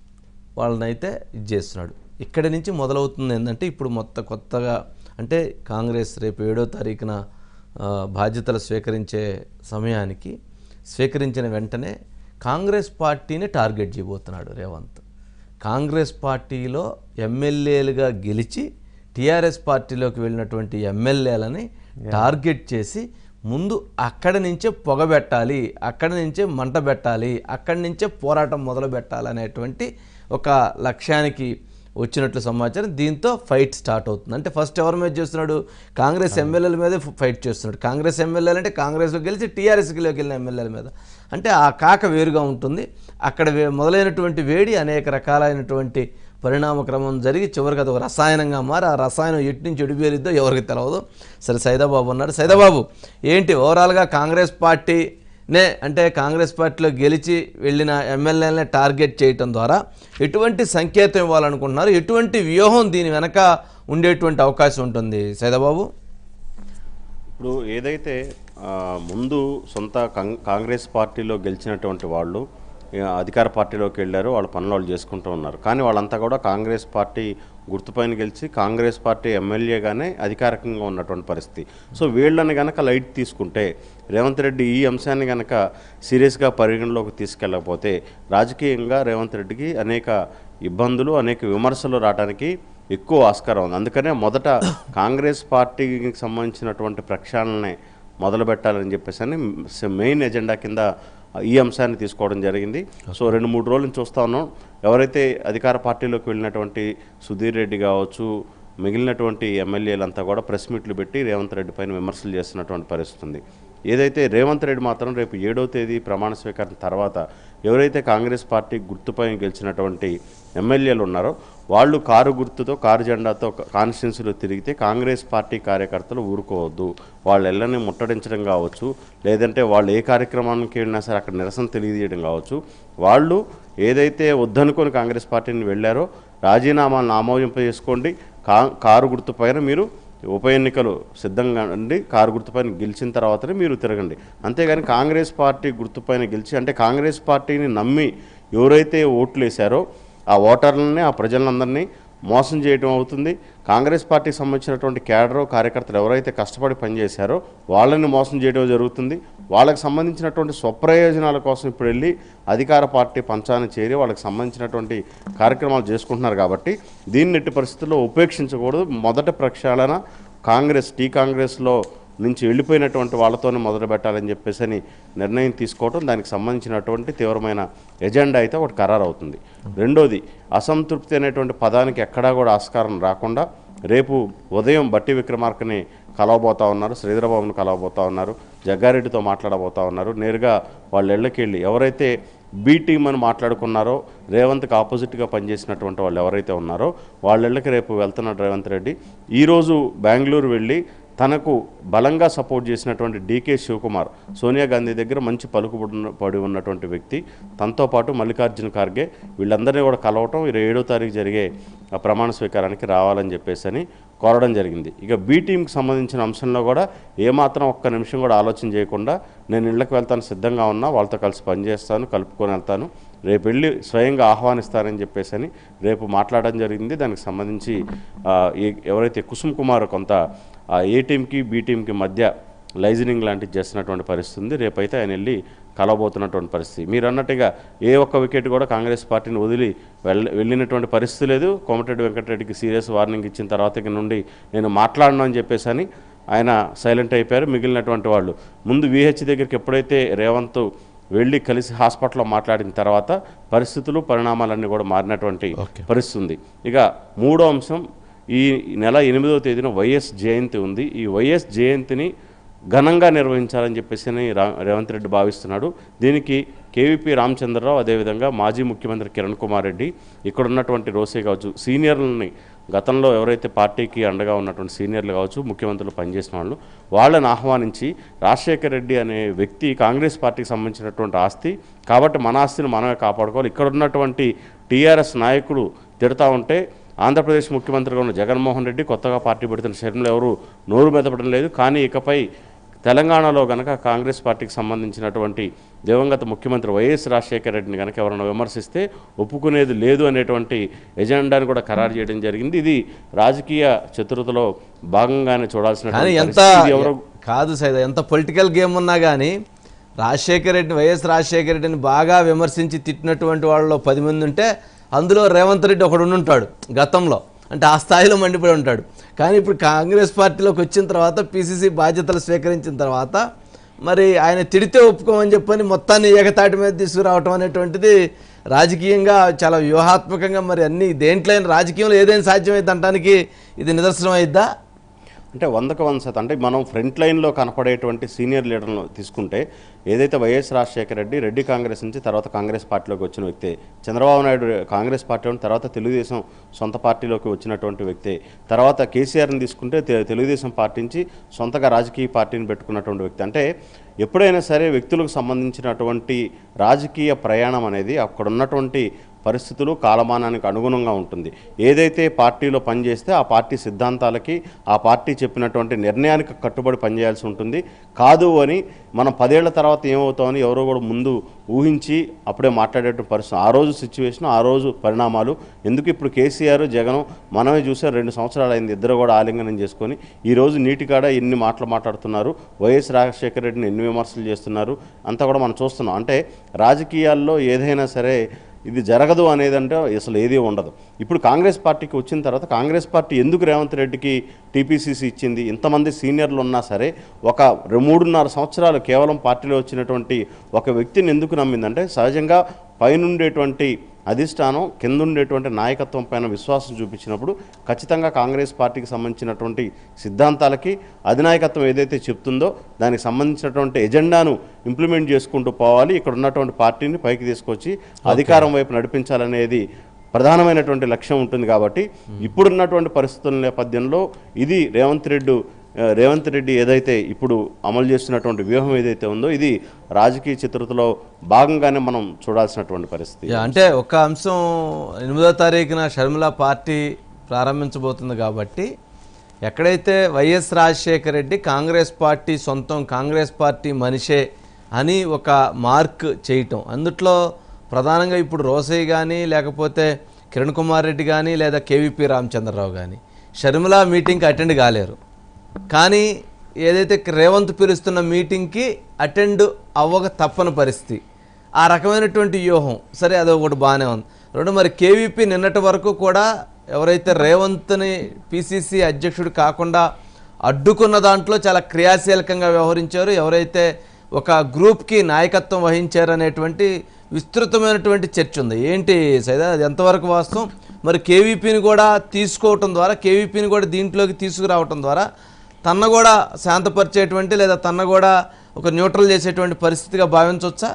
వాళ్ళనైతే ఇది చేస్తున్నాడు ఇక్కడి నుంచి మొదలవుతుంది ఏంటంటే ఇప్పుడు మొత్తం కొత్తగా అంటే కాంగ్రెస్ రేపు ఏడో తారీఖున ఆ, బాధ్యతలు స్వీకరించే సమయానికి స్వీకరించిన వెంటనే కాంగ్రెస్ పార్టీని టార్గెట్ చేయబోతున్నాడు రేవంత్ కాంగ్రెస్ పార్టీలో ఎమ్మెల్యేలుగా గెలిచి టీఆర్ఎస్ పార్టీలోకి వెళ్ళినటువంటి ఎమ్మెల్యేలని టార్గెట్ చేసి ముందు అక్కడి నుంచే పొగబెట్టాలి అక్కడి నుంచే మంట పెట్టాలి అక్కడి నుంచే పోరాటం మొదలు పెట్టాలి అనేటువంటి ఒక లక్ష్యానికి వచ్చినట్లు సమాచారం దీంతో ఫైట్ స్టార్ట్ అవుతుంది అంటే ఫస్ట్ ఎవరి మీద చేస్తున్నాడు కాంగ్రెస్ ఎమ్మెల్యేల మీదే ఫైట్ చేస్తున్నాడు కాంగ్రెస్ ఎమ్మెల్యేలు అంటే కాంగ్రెస్లో గెలిచి టీఆర్ఎస్లోకి వెళ్ళిన ఎమ్మెల్యేల మీద అంటే ఆ కాక వేరుగా ఉంటుంది అక్కడ వే- మొదలైనటువంటి వేడి అనేక రకాలైనటువంటి పరిణామ క్రమం జరిగి చివరికి అది ఒక రసాయనంగా మారి ఆ రసాయనం ఎటు నుంచి ఎడిపేరిద్దో ఎవరికి తెలియదు సరే సైదాబాబు ఉన్నాడు సైదాబాబు ఏంటి ఓవరాల్గా కాంగ్రెస్ పార్టీనే అంటే కాంగ్రెస్ పార్టీలో గెలిచి వెళ్ళిన ఎమ్మెల్యేలనే టార్గెట్ చేయటం ద్వారా ఎటువంటి సంకేతం ఇవ్వాలనుకుంటున్నారు ఎటువంటి వ్యూహం దీని వెనక ఉండేటువంటి అవకాశం ఉంటుంది సైదాబాబు ఇప్పుడు ఏదైతే ఆ, ముందు సొంత కాంగ్- కాంగ్రెస్ పార్టీలో గెలిచినటువంటి వాళ్ళు ఇక అధికార పార్టీలోకి వెళ్ళారు వాళ్ళ పనులు వాళ్ళు చేసుకుంటూ ఉన్నారు కానీ వాళ్ళంతా కూడా కాంగ్రెస్ పార్టీ గుర్తుపైన గెలిచి కాంగ్రెస్ పార్టీ ఎమ్మెల్యేగానే అధికారికంగా ఉన్నటువంటి పరిస్థితి సో వీళ్ళని గనక లైట్ తీసుకుంటే రేవంత్ రెడ్డి ఈ అంశాన్ని గనక సీరియస్గా పరిగణలోకి తీసుకెళ్ళకపోతే రాజకీయంగా రేవంత్ రెడ్డికి అనేక ఇబ్బందులు అనేక విమర్శలు రావడానికి ఎక్కువ ఆస్కారం ఉంది అందుకనే మొదట కాంగ్రెస్ పార్టీకి సంబంధించినటువంటి ప్రక్షాళనని మొదలు పెట్టాలని చెప్పేసి అని మెయిన్ ఎజెండా కింద ఈ అంశాన్ని తీసుకోవడం జరిగింది సో రెండు మూడు రోజుల నుంచి చూస్తా ఉన్నాం ఎవరైతే అధికార పార్టీలోకి వెళ్ళినటువంటి సుధీర్ రెడ్డి కావచ్చు మిగిలినటువంటి ఎమ్మెల్యేలంతా కూడా ప్రెస్ మీట్లు పెట్టి రేవంత్ రెడ్డి పైన విమర్శలు చేస్తున్నటువంటి పరిస్థితి ఉంది ఏదైతే రేవంత్ రెడ్డి మాత్రం రేపు ఏడవ తేదీ ప్రమాణ స్వీకారం తర్వాత ఎవరైతే కాంగ్రెస్ పార్టీ గుర్తుపై గెలిచినటువంటి ఎమ్మెల్యేలు ఉన్నారో వాళ్ళు కారు గుర్తుతో కారు జెండాతో కాన్స్టిట్యున్సీలో తిరిగితే కాంగ్రెస్ పార్టీ కార్యకర్తలు ఊరుకోవద్దు వాళ్ళ ఇళ్ళని ముట్టడించడం కావచ్చు లేదంటే వాళ్ళు ఏ కార్యక్రమానికి వెళ్ళినా సరే అక్కడ నిరసన తెలియజేయడం కావచ్చు వాళ్ళు ఏదైతే వద్దనుకొని కాంగ్రెస్ పార్టీని వెళ్ళారో రాజీనామాలను ఆమోదింపజేసుకోండి కా కారు గుర్తు పైన మీరు ఉప ఎన్నికలు సిద్ధంగా ఉండి కారు గుర్తుపైన గెలిచిన తర్వాతనే మీరు తిరగండి అంతేగాని కాంగ్రెస్ పార్టీ గుర్తుపైన గెలిచి అంటే కాంగ్రెస్ పార్టీని నమ్మి ఎవరైతే ఓట్లు వేశారో ఆ ఓటర్లని ఆ ప్రజలందరినీ మోసం చేయడం అవుతుంది కాంగ్రెస్ పార్టీకి సంబంధించినటువంటి క్యాడర్ కార్యకర్తలు ఎవరైతే కష్టపడి పనిచేశారో వాళ్ళని మోసం చేయడం జరుగుతుంది వాళ్ళకి సంబంధించినటువంటి స్వప్రయోజనాల కోసం ఇప్పుడు వెళ్ళి అధికార పార్టీ పంచాన్ని చేరి వాళ్ళకి సంబంధించినటువంటి కార్యక్రమాలు చేసుకుంటున్నారు కాబట్టి దీన్ని ఎట్టి పరిస్థితుల్లో ఉపేక్షించకూడదు మొదట ప్రక్షాళన కాంగ్రెస్ టీ కాంగ్రెస్లో నుంచి వెళ్ళిపోయినటువంటి వాళ్ళతోనే మొదలు పెట్టాలని చెప్పేసి అని నిర్ణయం తీసుకోవటం దానికి సంబంధించినటువంటి తీవ్రమైన ఎజెండా అయితే ఒకటి ఖరారు అవుతుంది రెండోది అసంతృప్తి అనేటువంటి పదానికి ఎక్కడా కూడా ఆస్కారం రాకుండా రేపు ఉదయం బట్టి విక్రమార్కని కలవబోతా ఉన్నారు శ్రీధరబాబును కలవబోతా ఉన్నారు జగ్గారెడ్డితో మాట్లాడబోతా ఉన్నారు నేరుగా వాళ్ళ ఇళ్ళకి వెళ్ళి ఎవరైతే బీ టీమ్ అని మాట్లాడుకున్నారో రేవంత్కి ఆపోజిట్గా పనిచేసినటువంటి వాళ్ళు ఎవరైతే ఉన్నారో వాళ్ళ ఇళ్ళకి రేపు వెళ్తున్నాడు రేవంత్ రెడ్డి ఈరోజు బెంగళూరు వెళ్ళి తనకు బలంగా సపోర్ట్ చేసినటువంటి డీకే శివకుమార్ సోనియా గాంధీ దగ్గర మంచి పలుకుబడి ఉన్న- పడి ఉన్నటువంటి వ్యక్తి తనతో పాటు మల్లికార్జున ఖార్గే వీళ్ళందరినీ కూడా కలవటం ఇరవై ఏడో తారీఖు జరిగే ఆ ప్రమాణ స్వీకారానికి రావాలని చెప్పేసి అని కోరడం జరిగింది ఇక బీ టీంకి సంబంధించిన అంశంలో కూడా ఏమాత్రం ఒక్క నిమిషం కూడా ఆలోచన చేయకుండా నేను ఇళ్ళకి వెళ్తాను సిద్ధంగా ఉన్నా వాళ్ళతో కలిసి పనిచేస్తాను కలుపుకొని వెళ్తాను రేపు వెళ్ళి స్వయంగా ఆహ్వానిస్తానని చెప్పేసి అని రేపు మాట్లాడడం జరిగింది దానికి సంబంధించి ఆ, ఈ- ఎవరైతే కుసుమ్ కుమార్ కొంత ఆ ఏ టీంకి బి టీంకి మధ్య లైజనింగ్ లాంటిది చేస్తున్నటువంటి పరిస్థితి ఉంది రేపైతే ఆయన వెళ్ళి కలవబోతున్నటువంటి పరిస్థితి మీరు అన్నట్టుగా ఏ ఒక్క వికెట్ కూడా కాంగ్రెస్ పార్టీని వదిలి వెళ్ళ వెళ్ళినటువంటి పరిస్థితి లేదు కోమటిరెడ్డి వెంకటరెడ్డికి సీరియస్ వార్నింగ్ ఇచ్చిన తర్వాత ఇక నుండి నేను మాట్లాడను అని చెప్పేసి అని ఆయన సైలెంట్ అయిపోయారు మిగిలినటువంటి వాళ్ళు ముందు విహెచ్ దగ్గరికి ఎప్పుడైతే రేవంత్ వెళ్ళి కలిసి హాస్పిటల్లో మాట్లాడిన తర్వాత పరిస్థితులు పరిణామాలన్నీ కూడా మారినటువంటి పరిస్థితి ఉంది ఇక మూడో అంశం ఈ నెల ఎనిమిదవ తేదీన వైఎస్ జయంతి ఉంది ఈ వైఎస్ జయంతిని ఘనంగా నిర్వహించాలని చెప్పేసి అని రా రేవంత్ రెడ్డి భావిస్తున్నాడు దీనికి కేవీపీ రామచంద్రరావు అదేవిధంగా మాజీ ముఖ్యమంత్రి కిరణ్ కుమార్ రెడ్డి ఇక్కడ ఉన్నటువంటి రోసే కావచ్చు సీనియర్లని గతంలో ఎవరైతే పార్టీకి అండగా ఉన్నటువంటి సీనియర్లు కావచ్చు ముఖ్యమంత్రులు పనిచేసిన వాళ్ళు వాళ్ళని ఆహ్వానించి రాజశేఖర్ రెడ్డి అనే వ్యక్తి కాంగ్రెస్ పార్టీకి సంబంధించినటువంటి ఆస్తి కాబట్టి మన ఆస్తిని మనమే కాపాడుకోవాలి ఇక్కడ ఉన్నటువంటి టీఆర్ఎస్ నాయకుడు తిడతా ఉంటే ఆంధ్రప్రదేశ్ ముఖ్యమంత్రిగా ఉన్న జగన్మోహన్ రెడ్డి కొత్తగా పార్టీ పెడుతున్న శర్మలు ఎవరు నోరు మెదపడం లేదు కానీ ఇకపై తెలంగాణలో గనక కాంగ్రెస్ పార్టీకి సంబంధించినటువంటి దివంగత ముఖ్యమంత్రి వైఎస్ రాజశేఖర రెడ్డిని కనుక ఎవరైనా విమర్శిస్తే ఒప్పుకునేది లేదు అనేటువంటి ఎజెండాను కూడా ఖరారు చేయడం జరిగింది ఇది రాజకీయ చతురతలో భాగంగానే చూడాల్సిన కానీ ఎంత ఎవరో కాదు సైద ఎంత పొలిటికల్ గేమ్ ఉన్నా కానీ రాజశేఖర రెడ్డి వైఎస్ రాజశేఖర రెడ్డిని బాగా విమర్శించి తిట్టినటువంటి వాళ్ళలో పది మంది ఉంటే అందులో రేవంత్ రెడ్డి ఒకడు ఉంటాడు గతంలో అంటే ఆ స్థాయిలో మండిపడి ఉంటాడు కానీ ఇప్పుడు కాంగ్రెస్ పార్టీలోకి వచ్చిన తర్వాత పిసిసి బాధ్యతలు స్వీకరించిన తర్వాత మరి ఆయన తిడితే ఒప్పుకోమని చెప్పని మొత్తాన్ని ఏకతాటి మీద తీసుకురావటం అనేటువంటిది రాజకీయంగా చాలా వ్యూహాత్మకంగా మరి అన్ని దేంట్లో అయినా రాజకీయంలో ఏదైనా సాధ్యమైంది అనడానికి ఇది నిదర్శనం అయిద్దా అంటే వందకు వంద శాతం అంటే మనం ఫ్రంట్ లైన్లో కనపడేటువంటి సీనియర్ లీడర్లను తీసుకుంటే ఏదైతే వైఎస్ రాజశేఖర రెడ్డి రెడ్డి కాంగ్రెస్ నుంచి తర్వాత కాంగ్రెస్ పార్టీలోకి వచ్చిన వ్యక్తి చంద్రబాబు నాయుడు కాంగ్రెస్ పార్టీ తర్వాత తెలుగుదేశం సొంత పార్టీలోకి వచ్చినటువంటి వ్యక్తి తర్వాత కేసీఆర్ని తీసుకుంటే తె- తెలుగుదేశం పార్టీ నుంచి సొంతగా రాజకీయ పార్టీని పెట్టుకున్నటువంటి వ్యక్తి అంటే ఎప్పుడైనా సరే వ్యక్తులకు సంబంధించినటువంటి రాజకీయ ప్రయాణం అనేది అక్కడ ఉన్నటువంటి పరిస్థితులు కాలమానానికి అనుగుణంగా ఉంటుంది ఏదైతే పార్టీలో పనిచేస్తే ఆ పార్టీ సిద్ధాంతాలకి ఆ పార్టీ చెప్పినటువంటి నిర్ణయానికి కట్టుబడి పనిచేయాల్సి ఉంటుంది కాదు అని మనం పదేళ్ల తర్వాత ఏమవుతామని ఎవరో కూడా ముందు ఊహించి అప్పుడే మాట్లాడేటువంటి పరిస్థితి ఆ రోజు సిచ్యువేషన్ ఆ రోజు పరిణామాలు ఎందుకు ఇప్పుడు కేసీఆర్ జగన్ మనమే చూసాం రెండు సంవత్సరాలు అయింది ఇద్దరు కూడా ఆలింగనం చేసుకొని ఈ రోజు నీటికాడ ఎన్ని మాటలు మాట్లాడుతున్నారు వైఎస్ రాజశేఖర రెడ్డిని ఎన్ని విమర్శలు చేస్తున్నారు అంతా కూడా మనం చూస్తున్నాం అంటే రాజకీయాల్లో ఏదైనా సరే ఇది జరగదు అనేది అంటే అసలు ఏది ఉండదు ఇప్పుడు కాంగ్రెస్ పార్టీకి వచ్చిన తర్వాత కాంగ్రెస్ పార్టీ ఎందుకు రేవంత్ రెడ్డికి టీపీసీసీ ఇచ్చింది ఇంతమంది సీనియర్లు ఉన్నా సరే ఒక రె- మూడున్నర సంవత్సరాలు కేవలం పార్టీలో వచ్చినటువంటి ఒక వ్యక్తిని ఎందుకు నమ్మిందంటే సహజంగా పైనుండేటువంటి అధిష్టానం కింద ఉండేటువంటి నాయకత్వం పైన విశ్వాసం చూపించినప్పుడు ఖచ్చితంగా కాంగ్రెస్ పార్టీకి సంబంధించినటువంటి సిద్ధాంతాలకి అధినాయకత్వం ఏదైతే చెప్తుందో దానికి సంబంధించినటువంటి ఎజెండాను ఇంప్లిమెంట్ చేసుకుంటూ పోవాలి ఇక్కడ ఉన్నటువంటి పార్టీని పైకి తీసుకొచ్చి అధికారం వైపు నడిపించాలనేది ప్రధానమైనటువంటి లక్ష్యం ఉంటుంది కాబట్టి ఇప్పుడున్నటువంటి పరిస్థితుల నేపథ్యంలో ఇది రేవంత్ రెడ్డి ఆ, రేవంత్ రెడ్డి ఏదైతే ఇప్పుడు అమలు చేస్తున్నటువంటి వ్యూహం ఏదైతే ఉందో ఇది రాజకీయ చిత్రతలో భాగంగానే మనం చూడాల్సినటువంటి పరిస్థితి యా, అంటే ఒక అంశం ఎనిమిదో తారీఖున షర్మిల పార్టీ ప్రారంభించబోతుంది కాబట్టి ఎక్కడైతే వైఎస్ రాజశేఖర రెడ్డి కాంగ్రెస్ పార్టీ సొంతం కాంగ్రెస్ పార్టీ మనిషే అని ఒక మార్క్ చేయటం అందుట్లో ప్రధానంగా ఇప్పుడు రోసయ్య కానీ లేకపోతే కిరణ్ కుమార్ రెడ్డి కానీ లేదా కేవీపీ రామచంద్రరావు కానీ షర్మిల మీటింగ్కి అటెండ్ కాలేరు కానీ ఏదైతే రేవంత్ పిలుస్తున్న మీటింగ్కి అటెండ్ అవ్వక తప్పని పరిస్థితి ఆ రకమైనటువంటి వ్యూహం సరే అది ఒకటి బాగానే ఉంది రెండు మరి కేవీపీ నిన్నటి వరకు కూడా ఎవరైతే రేవంత్ని పిసిసి అధ్యక్షుడు కాకుండా అడ్డుకున్న దాంట్లో చాలా క్రియాశీలకంగా వ్యవహరించారు ఎవరైతే ఒక గ్రూప్కి నాయకత్వం వహించారనేటువంటి విస్తృతమైనటువంటి చర్చ ఉంది ఏంటి సైదా అది ఎంతవరకు వాస్తవం మరి కేవీపీని కూడా తీసుకోవటం ద్వారా కేవీపీని కూడా దీంట్లోకి తీసుకురావటం ద్వారా తన కూడా శాంతపరిచేటువంటి లేదా తన కూడా ఒక న్యూట్రల్ చేసేటువంటి పరిస్థితిగా భావించవచ్చా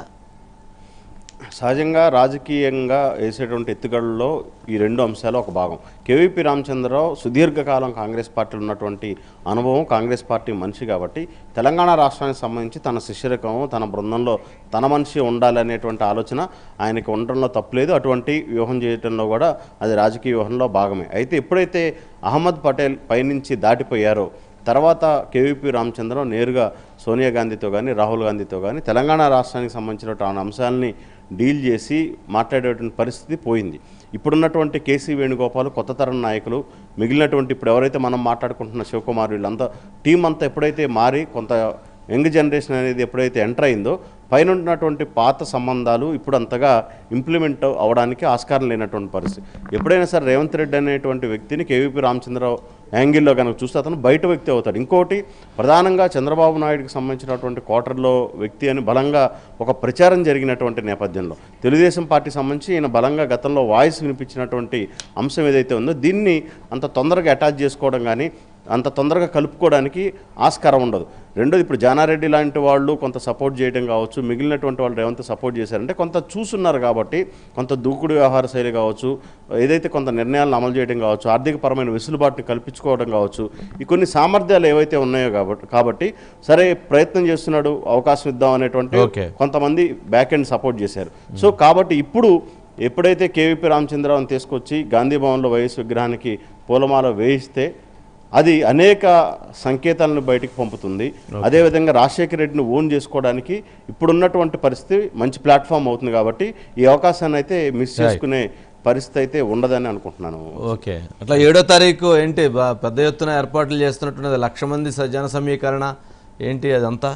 సహజంగా రాజకీయంగా వేసేటువంటి ఎత్తుగడల్లో ఈ రెండు అంశాలు ఒక భాగం కేవీపీ రామచంద్రరావు సుదీర్ఘకాలం కాంగ్రెస్ పార్టీలో ఉన్నటువంటి అనుభవం కాంగ్రెస్ పార్టీ మనిషి కాబట్టి తెలంగాణ రాష్ట్రానికి సంబంధించి తన శిష్యరకం తన బృందంలో తన మనిషి ఉండాలనేటువంటి ఆలోచన ఆయనకి ఉండడంలో తప్పులేదు అటువంటి వ్యూహం చేయడంలో కూడా అది రాజకీయ వ్యూహంలో భాగమే అయితే ఎప్పుడైతే అహ్మద్ పటేల్ పైనుంచి దాటిపోయారో తర్వాత కేవీపీ రామచంద్రరావు నేరుగా సోనియా గాంధీతో కానీ రాహుల్ గాంధీతో కానీ తెలంగాణ రాష్ట్రానికి సంబంధించినటువంటి అంశాలని డీల్ చేసి మాట్లాడేటువంటి పరిస్థితి పోయింది ఇప్పుడున్నటువంటి కేసీ వేణుగోపాల్ కొత్త తరం నాయకులు మిగిలినటువంటి ఇప్పుడు ఎవరైతే మనం మాట్లాడుకుంటున్న శివకుమార్ వీళ్ళంతా టీం అంతా ఎప్పుడైతే మారి కొంత యంగ్ జనరేషన్ అనేది ఎప్పుడైతే ఎంటర్ అయిందో పైన ఉన్నటువంటి పాత సంబంధాలు ఇప్పుడు అంతగా ఇంప్లిమెంట్ అవడానికి ఆస్కారం లేనటువంటి పరిస్థితి ఎప్పుడైనా సరే రేవంత్ రెడ్డి అనేటువంటి వ్యక్తిని కేవీపీ రామచంద్రరావు యాంగిల్లో కనుక చూస్తే అతను బయట వ్యక్తి అవుతాడు ఇంకోటి ప్రధానంగా చంద్రబాబు నాయుడుకి సంబంధించినటువంటి క్వార్టర్లో వ్యక్తి అని బలంగా ఒక ప్రచారం జరిగినటువంటి నేపథ్యంలో తెలుగుదేశం పార్టీ సంబంధించి ఈయన బలంగా గతంలో వాయిస్ వినిపించినటువంటి అంశం ఏదైతే ఉందో దీన్ని అంత తొందరగా అటాచ్ చేసుకోవడం కానీ అంత తొందరగా కలుపుకోవడానికి ఆస్కారం ఉండదు రెండోది ఇప్పుడు జానారెడ్డి లాంటి వాళ్ళు కొంత సపోర్ట్ చేయడం కావచ్చు మిగిలినటువంటి వాళ్ళు రేవంత్ సపోర్ట్ చేశారంటే కొంత చూస్తున్నారు కాబట్టి కొంత దూకుడు వ్యవహార శైలి కావచ్చు ఏదైతే కొంత నిర్ణయాలను అమలు చేయడం కావచ్చు ఆర్థికపరమైన వెసులుబాటుని కల్పించుకోవడం కావచ్చు ఈ కొన్ని సామర్థ్యాలు ఏవైతే ఉన్నాయో కాబట్టి కాబట్టి సరే ప్రయత్నం చేస్తున్నాడు అవకాశం ఇద్దాం అనేటువంటి Okay. కొంతమంది బ్యాక్ ఎండ్ సపోర్ట్ చేశారు సో కాబట్టి ఇప్పుడు ఎప్పుడైతే కేవీపీ రామచంద్రరావుని తీసుకొచ్చి గాంధీ భవన్లో వైఎస్ విగ్రహానికి పూలమాల వేయిస్తే అది అనేక సంకేతాలను బయటికి పంపుతుంది అదేవిధంగా రాజశేఖర రెడ్డిని ఓన్ చేసుకోవడానికి ఇప్పుడున్నటువంటి పరిస్థితి మంచి ప్లాట్ఫామ్ అవుతుంది కాబట్టి ఈ అవకాశాన్ని అయితే మిస్ చేసుకునే పరిస్థితి అయితే ఉండదని అనుకుంటున్నాను ఓకే అట్లా ఏడో తారీఖు ఏంటి బా- పెద్ద ఎత్తున ఏర్పాట్లు చేస్తున్నట్టున్నది లక్ష మంది స- జన సమీకరణ ఏంటి అదంతా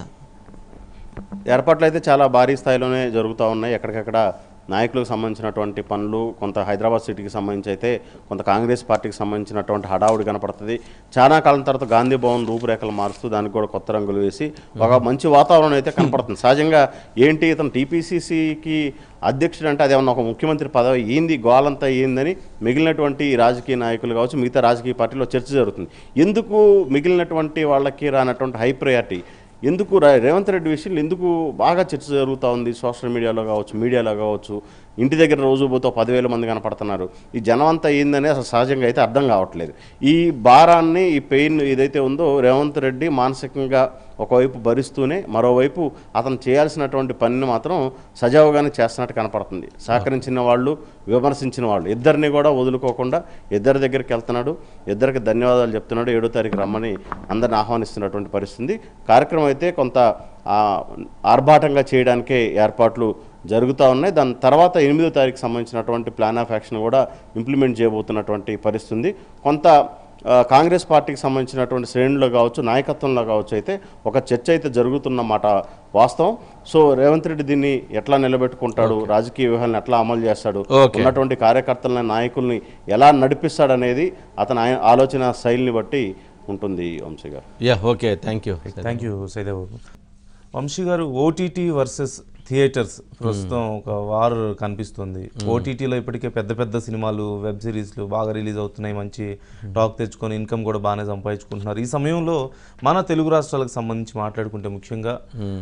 ఏర్పాట్లు అయితే చాలా భారీ స్థాయిలోనే జరుగుతూ ఉన్నాయి ఎక్కడికక్కడ నాయకులకు సంబంధించినటువంటి పనులు కొంత హైదరాబాద్ సిటీకి సంబంధించి అయితే కొంత కాంగ్రెస్ పార్టీకి సంబంధించినటువంటి హడావుడి కనపడుతుంది చాలా కాలం తర్వాత గాంధీ భవన్ రూపురేఖలు మారుస్తూ దానికి కూడా కొత్త రంగులు వేసి ఒక మంచి వాతావరణం అయితే కనపడుతుంది సహజంగా ఏంటి ఇతను టీపీసీసీకి అధ్యక్షుడు అంటే అదేమన్నా ఒక ముఖ్యమంత్రి పదవి ఏంది గోలంతా ఏందని మిగిలినటువంటి రాజకీయ నాయకులు కావచ్చు మిగతా రాజకీయ పార్టీలో చర్చ జరుగుతుంది ఎందుకు మిగిలినటువంటి వాళ్ళకి రానటువంటి హై ప్రయారిటీ ఎందుకు రా- రేవంత్ రెడ్డి విషయంలో ఎందుకు బాగా చర్చ జరుగుతూ ఉంది సోషల్ మీడియాలో కావచ్చు మీడియాలో కావచ్చు ఇంటి దగ్గర రోజు పోతే పదివేల మంది కనపడుతున్నారు ఈ జనం అంతా ఏందని అసలు సహజంగా అయితే అర్థం కావట్లేదు ఈ భారాన్ని ఈ పెయిన్ ఏదైతే ఉందో రేవంత్ రెడ్డి మానసికంగా ఒకవైపు భరిస్తూనే మరోవైపు అతను చేయాల్సినటువంటి పనిని మాత్రం సజావుగానే చేస్తున్నట్టు కనపడుతుంది సహకరించిన వాళ్ళు విమర్శించిన వాళ్ళు ఇద్దరిని కూడా వదులుకోకుండా ఇద్దరి దగ్గరికి వెళ్తున్నాడు ఇద్దరికి ధన్యవాదాలు చెప్తున్నాడు ఏడో తారీఖు రమ్మని అందరిని ఆహ్వానిస్తున్నటువంటి పరిస్థితి కార్యక్రమం అయితే కొంత ఆ, ఆర్భాటంగా చేయడానికే ఏర్పాట్లు జరుగుతూ ఉన్నాయి దాని తర్వాత ఎనిమిదో తారీఖు సంబంధించినటువంటి ప్లాన్ ఆఫ్ యాక్షన్ కూడా ఇంప్లిమెంట్ చేయబోతున్నటువంటి పరిస్థితి ఉంది కొంత ఆ, కాంగ్రెస్ పార్టీకి సంబంధించినటువంటి శ్రేణుల్లో కావచ్చు నాయకత్వంలో కావచ్చు అయితే ఒక చర్చ అయితే జరుగుతున్నమాట వాస్తవం సో రేవంత్ రెడ్డి దీన్ని ఎట్లా నిలబెట్టుకుంటాడు రాజకీయ వ్యూహాలను ఎట్లా అమలు చేస్తాడు Okay. ఉన్నటువంటి కార్యకర్తలని నాయకుల్ని ఎలా నడిపిస్తాడనేది అతని ఆయ- ఆలోచన శైలిని బట్టి ఉంటుంది Vamsi garu yeah okay thank you thank you Saidev Vamsi garu OTT versus theatres ప్రస్తుతం ఒక వార్ కనిపిస్తుంది ఓటీటీలో ఇప్పటికే పెద్ద పెద్ద సినిమాలు వెబ్ సిరీస్లు బాగా రిలీజ్ అవుతున్నాయి మంచి టాక్ తెచ్చుకొని ఇన్కమ్ కూడా బాగానే సంపాదించుకుంటున్నారు ఈ సమయంలో మన తెలుగు రాష్ట్రాలకు సంబంధించి మాట్లాడుకుంటే ముఖ్యంగా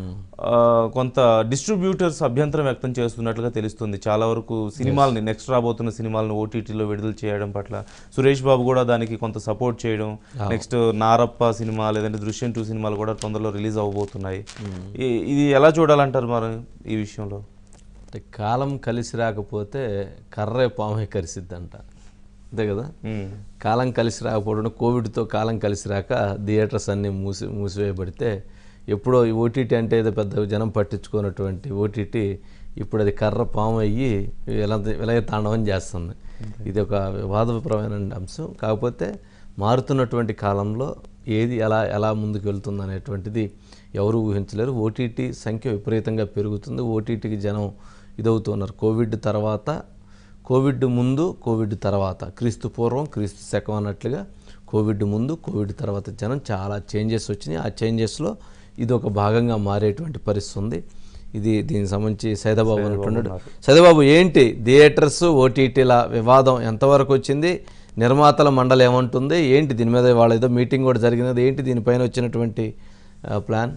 ఆ, కొంత డిస్ట్రిబ్యూటర్స్ అభ్యంతరం వ్యక్తం చేస్తున్నట్లుగా తెలుస్తుంది చాలా వరకు సినిమాలని నెక్స్ట్ రాబోతున్న సినిమాలను ఓటీటీలో విడుదల చేయడం పట్ల సురేష్ బాబు కూడా దానికి కొంత సపోర్ట్ చేయడం నెక్స్ట్ నారప్ప సినిమా లేదంటే దృశ్యం టూ సినిమాలు కూడా తొందరలో రిలీజ్ అవబోతున్నాయి ఈ- ఇది ఎలా చూడాలంటారు మరి ఈ విషయంలో అంటే కాలం కలిసి రాకపోతే కర్రే పామే కరిసిద్దంట అంతే కదా కాలం కలిసి రాకపోవడం కోవిడ్తో కాలం కలిసి రాక థియేటర్స్ అన్నీ మూసి మూసివేయబడితే ఎప్పుడో ఈ ఓటీటీ అంటే ఏదో పెద్ద జనం పట్టించుకున్నటువంటి ఓటీటీ ఇప్పుడు అది కర్ర పాము అయ్యి విల విలయ తాండవం చేస్తుంది ఇది ఒక వివాదపరమైన అంశం కాకపోతే మారుతున్నటువంటి కాలంలో ఏది ఎలా ఎలా ముందుకు వెళ్తుంది అనేటువంటిది ఎవరు ఊహించలేరు ఓటీటీ సంఖ్య విపరీతంగా పెరుగుతుంది ఓటీటీకి జనం ఇదవుతున్నారు కోవిడ్ తర్వాత కోవిడ్ ముందు కోవిడ్ తర్వాత క్రీస్తు పూర్వం క్రీస్తు శకం అన్నట్లుగా కోవిడ్ ముందు కోవిడ్ తర్వాత జనం చాలా చేంజెస్ వచ్చినాయి ఆ చేంజెస్లో ఇది ఒక భాగంగా మారేటువంటి పరిస్థితి ఉంది ఇది దీనికి సంబంధించి సైదాబాబు అంటున్నాడు సైదాబాబు ఏంటి థియేటర్స్ ఓటీటీల వివాదం ఎంతవరకు వచ్చింది నిర్మాతల మండలి ఏమంటుంది ఏంటి దీని మీద వాళ్ళ ఏదో మీటింగ్ కూడా జరిగినది ఏంటి దీనిపైన వచ్చినటువంటి ఆ, ప్లాన్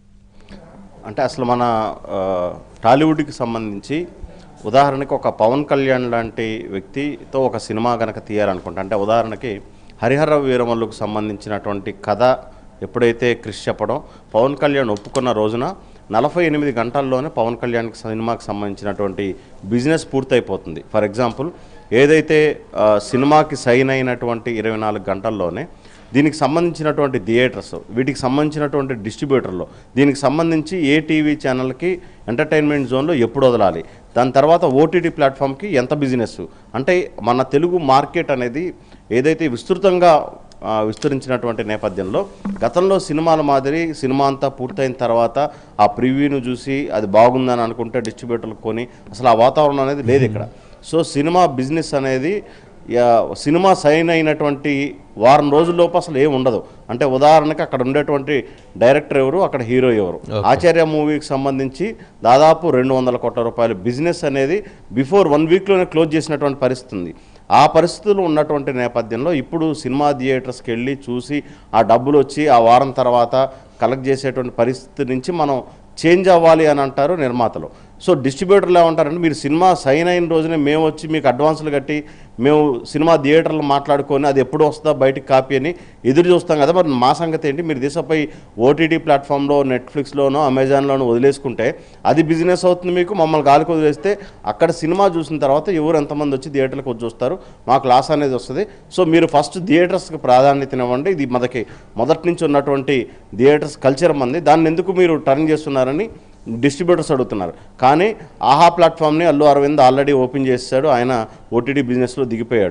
అంటే అసలు మన ఆ, టాలీవుడ్కి సంబంధించి ఉదాహరణకి ఒక పవన్ కళ్యాణ్ లాంటి వ్యక్తితో ఒక సినిమా కనుక తీయాలనుకుంటా అంటే ఉదాహరణకి హరిహర వీరమల్లుకు సంబంధించినటువంటి కథ ఎప్పుడైతే క్రిష్ చెప్పడం పవన్ కళ్యాణ్ ఒప్పుకున్న రోజున నలభై ఎనిమిది గంటల్లోనే పవన్ కళ్యాణ్కి సినిమాకి సంబంధించినటువంటి బిజినెస్ పూర్తయిపోతుంది ఫర్ ఎగ్జాంపుల్ ఏదైతే ఆ, సినిమాకి సైన్ అయినటువంటి ఇరవై నాలుగు గంటల్లోనే దీనికి సంబంధించినటువంటి థియేటర్స్ వీటికి సంబంధించినటువంటి డిస్ట్రిబ్యూటర్లు దీనికి సంబంధించి ఏ టీవీ ఛానల్కి ఎంటర్టైన్మెంట్ జోన్లో ఎప్పుడు వదలాలి దాని తర్వాత ఓటీటీ ప్లాట్ఫామ్కి ఎంత బిజినెస్ అంటే మన తెలుగు మార్కెట్ అనేది ఏదైతే విస్తృతంగా ఆ, విస్తరించినటువంటి నేపథ్యంలో గతంలో సినిమాల మాదిరి సినిమా అంతా పూర్తయిన తర్వాత ఆ ప్రివ్యూను చూసి అది బాగుందని అనుకుంటే డిస్ట్రిబ్యూటర్లు కొని అసలు ఆ వాతావరణం అనేది లేదు ఇక్కడ సో సినిమా బిజినెస్ అనేది యా, సినిమా సైన్ అయినటువంటి వారం రోజుల్లోపు అసలు ఏం ఉండదు అంటే ఉదాహరణకి అక్కడ ఉండేటువంటి డైరెక్టర్ ఎవరు అక్కడ హీరో ఎవరు ఆచార్య మూవీకి సంబంధించి దాదాపు రెండు వందల కోట్ల రూపాయల బిజినెస్ అనేది బిఫోర్ వన్ వీక్లోనే క్లోజ్ చేసినటువంటి పరిస్థితి ఉంది ఆ పరిస్థితులు ఉన్నటువంటి నేపథ్యంలో ఇప్పుడు సినిమా థియేటర్స్కి వెళ్ళి చూసి ఆ డబ్బులు వచ్చి ఆ వారం తర్వాత కలెక్ట్ చేసేటువంటి పరిస్థితి నుంచి మనం చేంజ్ అవ్వాలి అని అంటారు నిర్మాతలు సో డిస్ట్రిబ్యూటర్లు ఏమంటారంటే మీరు సినిమా సైన్ అయిన రోజునే మేము వచ్చి మీకు అడ్వాన్సులు కట్టి మేము సినిమా థియేటర్లు మాట్లాడుకొని అది ఎప్పుడు వస్తుందా బయటికి కాపీ అని ఎదురు చూస్తాం కదా మరి మా సంగతి ఏంటి మీరు దిశపై ఓటీటీ ప్లాట్ఫామ్లో నెట్ఫ్లిక్స్లోనో అమెజాన్లోనో వదిలేసుకుంటే అది బిజినెస్ అవుతుంది మీకు మమ్మల్ని గాలికి వదిలేస్తే అక్కడ సినిమా చూసిన తర్వాత ఎవరు ఎంతమంది వచ్చి థియేటర్లకు వచ్చి చూస్తారు మాకు లాస్ అనేది వస్తుంది సో మీరు ఫస్ట్ థియేటర్స్కి ప్రాధాన్యత ఇది మనకి మొదటి నుంచి ఉన్నటువంటి థియేటర్స్ కల్చర్ మంది దాన్ని ఎందుకు మీరు టర్న్ చేస్తున్నారని డిస్ట్రిబ్యూటర్స్ అడుగుతున్నారు కానీ ఆహా ప్లాట్ఫామ్ని అల్లు అరవింద్ ఆల్రెడీ ఓపెన్ చేశాడు ఆయన ఓటీటీ బిజినెస్లో దిగిపోయాడు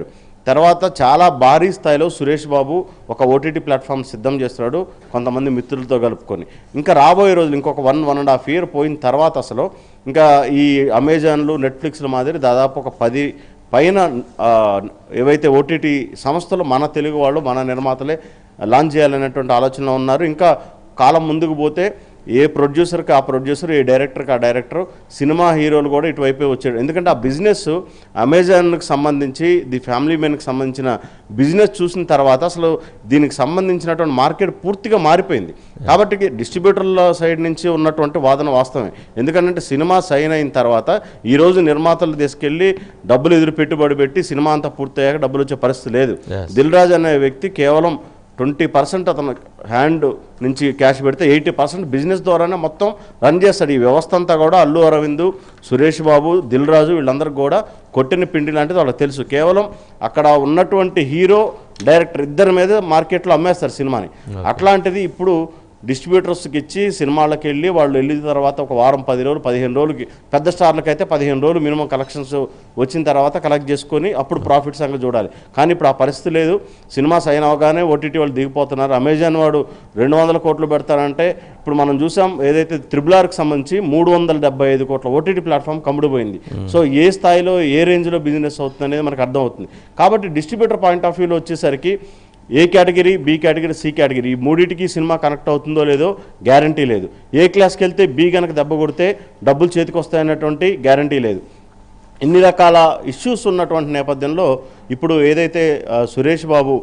తర్వాత చాలా భారీ స్థాయిలో సురేష్ బాబు ఒక ఓటీటీ ప్లాట్ఫామ్ సిద్ధం చేస్తున్నాడు కొంతమంది మిత్రులతో కలుపుకొని ఇంకా రాబోయే రోజులు ఇంకొక one one and half year పోయిన తర్వాత అసలు ఇంకా ఈ అమెజాన్లు నెట్ఫ్లిక్స్ల మాదిరి దాదాపు ఒక పది పైన ఆ, ఏవైతే ఓటీటీ సంస్థలు మన తెలుగు వాళ్ళు మన నిర్మాతలే లాంచ్ చేయాలనేటువంటి ఆలోచనలో ఉన్నారు ఇంకా కాలం ముందుకు పోతే ఏ ప్రొడ్యూసర్కి ఆ ప్రొడ్యూసర్ ఏ డైరెక్టర్కి ఆ డైరెక్టర్ సినిమా హీరోలు కూడా ఇటువైపే వచ్చాడు ఎందుకంటే ఆ బిజినెస్ అమెజాన్కి సంబంధించి ది ఫ్యామిలీ మెన్కి సంబంధించిన బిజినెస్ చూసిన తర్వాత అసలు దీనికి సంబంధించినటువంటి మార్కెట్ పూర్తిగా మారిపోయింది కాబట్టి డిస్ట్రిబ్యూటర్ల సైడ్ నుంచి ఉన్నటువంటి వాదన వాస్తవమే ఎందుకంటే సినిమా సైన్ అయిన తర్వాత ఈరోజు నిర్మాతలు తీసుకెళ్ళి డబ్బులు ఎదురు పెట్టుబడి పెట్టి సినిమా అంతా పూర్తయ్యాక డబ్బులు వచ్చే పరిస్థితి లేదు దిల్ రాజు అనే వ్యక్తి కేవలం ట్వంటీ పర్సెంట్ అతను హ్యాండ్ నుంచి క్యాష్ పెడితే ఎయిటీ పర్సెంట్ బిజినెస్ ద్వారానే మొత్తం రన్ చేస్తాడు ఈ వ్యవస్థ అంతా కూడా అల్లు అరవింద్ సురేష్ బాబు దిల్ రాజు వీళ్ళందరికీ కూడా కొట్టిన పిండి లాంటిది వాళ్ళకి తెలుసు కేవలం అక్కడ ఉన్నటువంటి హీరో డైరెక్టర్ ఇద్దరి మీద మార్కెట్లో అమ్మేస్తారు సినిమాని అట్లాంటిది ఇప్పుడు డిస్ట్రిబ్యూటర్స్కి ఇచ్చి సినిమాలకు వెళ్ళి వాళ్ళు వెళ్ళిన తర్వాత ఒక వారం పది రోజులు పదిహేను రోజులకి పెద్ద స్టార్లకు అయితే పదిహేను రోజులు మినిమం కలెక్షన్స్ వచ్చిన తర్వాత కలెక్ట్ చేసుకొని అప్పుడు ప్రాఫిట్ సంగతి చూడాలి కానీ ఇప్పుడు ఆ పరిస్థితి లేదు సినిమా సైన్ అవగానే ఓటీటీ వాళ్ళు దిగిపోతున్నారు అమెజాన్ వాడు రెండు వందల కోట్లు పెడతారంటే ఇప్పుడు మనం చూసాం ఏదైతే త్రిబుల్ ఆర్కి సంబంధించి మూడు వందల డెబ్బై ఐదు కోట్ల ఓటీటీ ప్లాట్ఫామ్ కమ్ముడిపోయింది సో ఏ స్థాయిలో ఏ రేంజ్లో బిజినెస్ అవుతుంది అనేది మనకు అర్థమవుతుంది కాబట్టి డిస్ట్రిబ్యూటర్ పాయింట్ ఆఫ్ వ్యూలో వచ్చేసరికి A category B category C category ఈ మూడింటికి సినిమా కనెక్ట్ అవుతుందో లేదో గ్యారంటీ లేదు ఏ క్లాస్కి వెళ్తే బి కనుక దెబ్బ కొడితే డబ్బులు చేతికి వస్తాయన్నటువంటి గ్యారంటీ లేదు ఇన్ని రకాల ఇష్యూస్ ఉన్నటువంటి నేపథ్యంలో ఇప్పుడు ఏదైతే ఆ, సురేష్ బాబు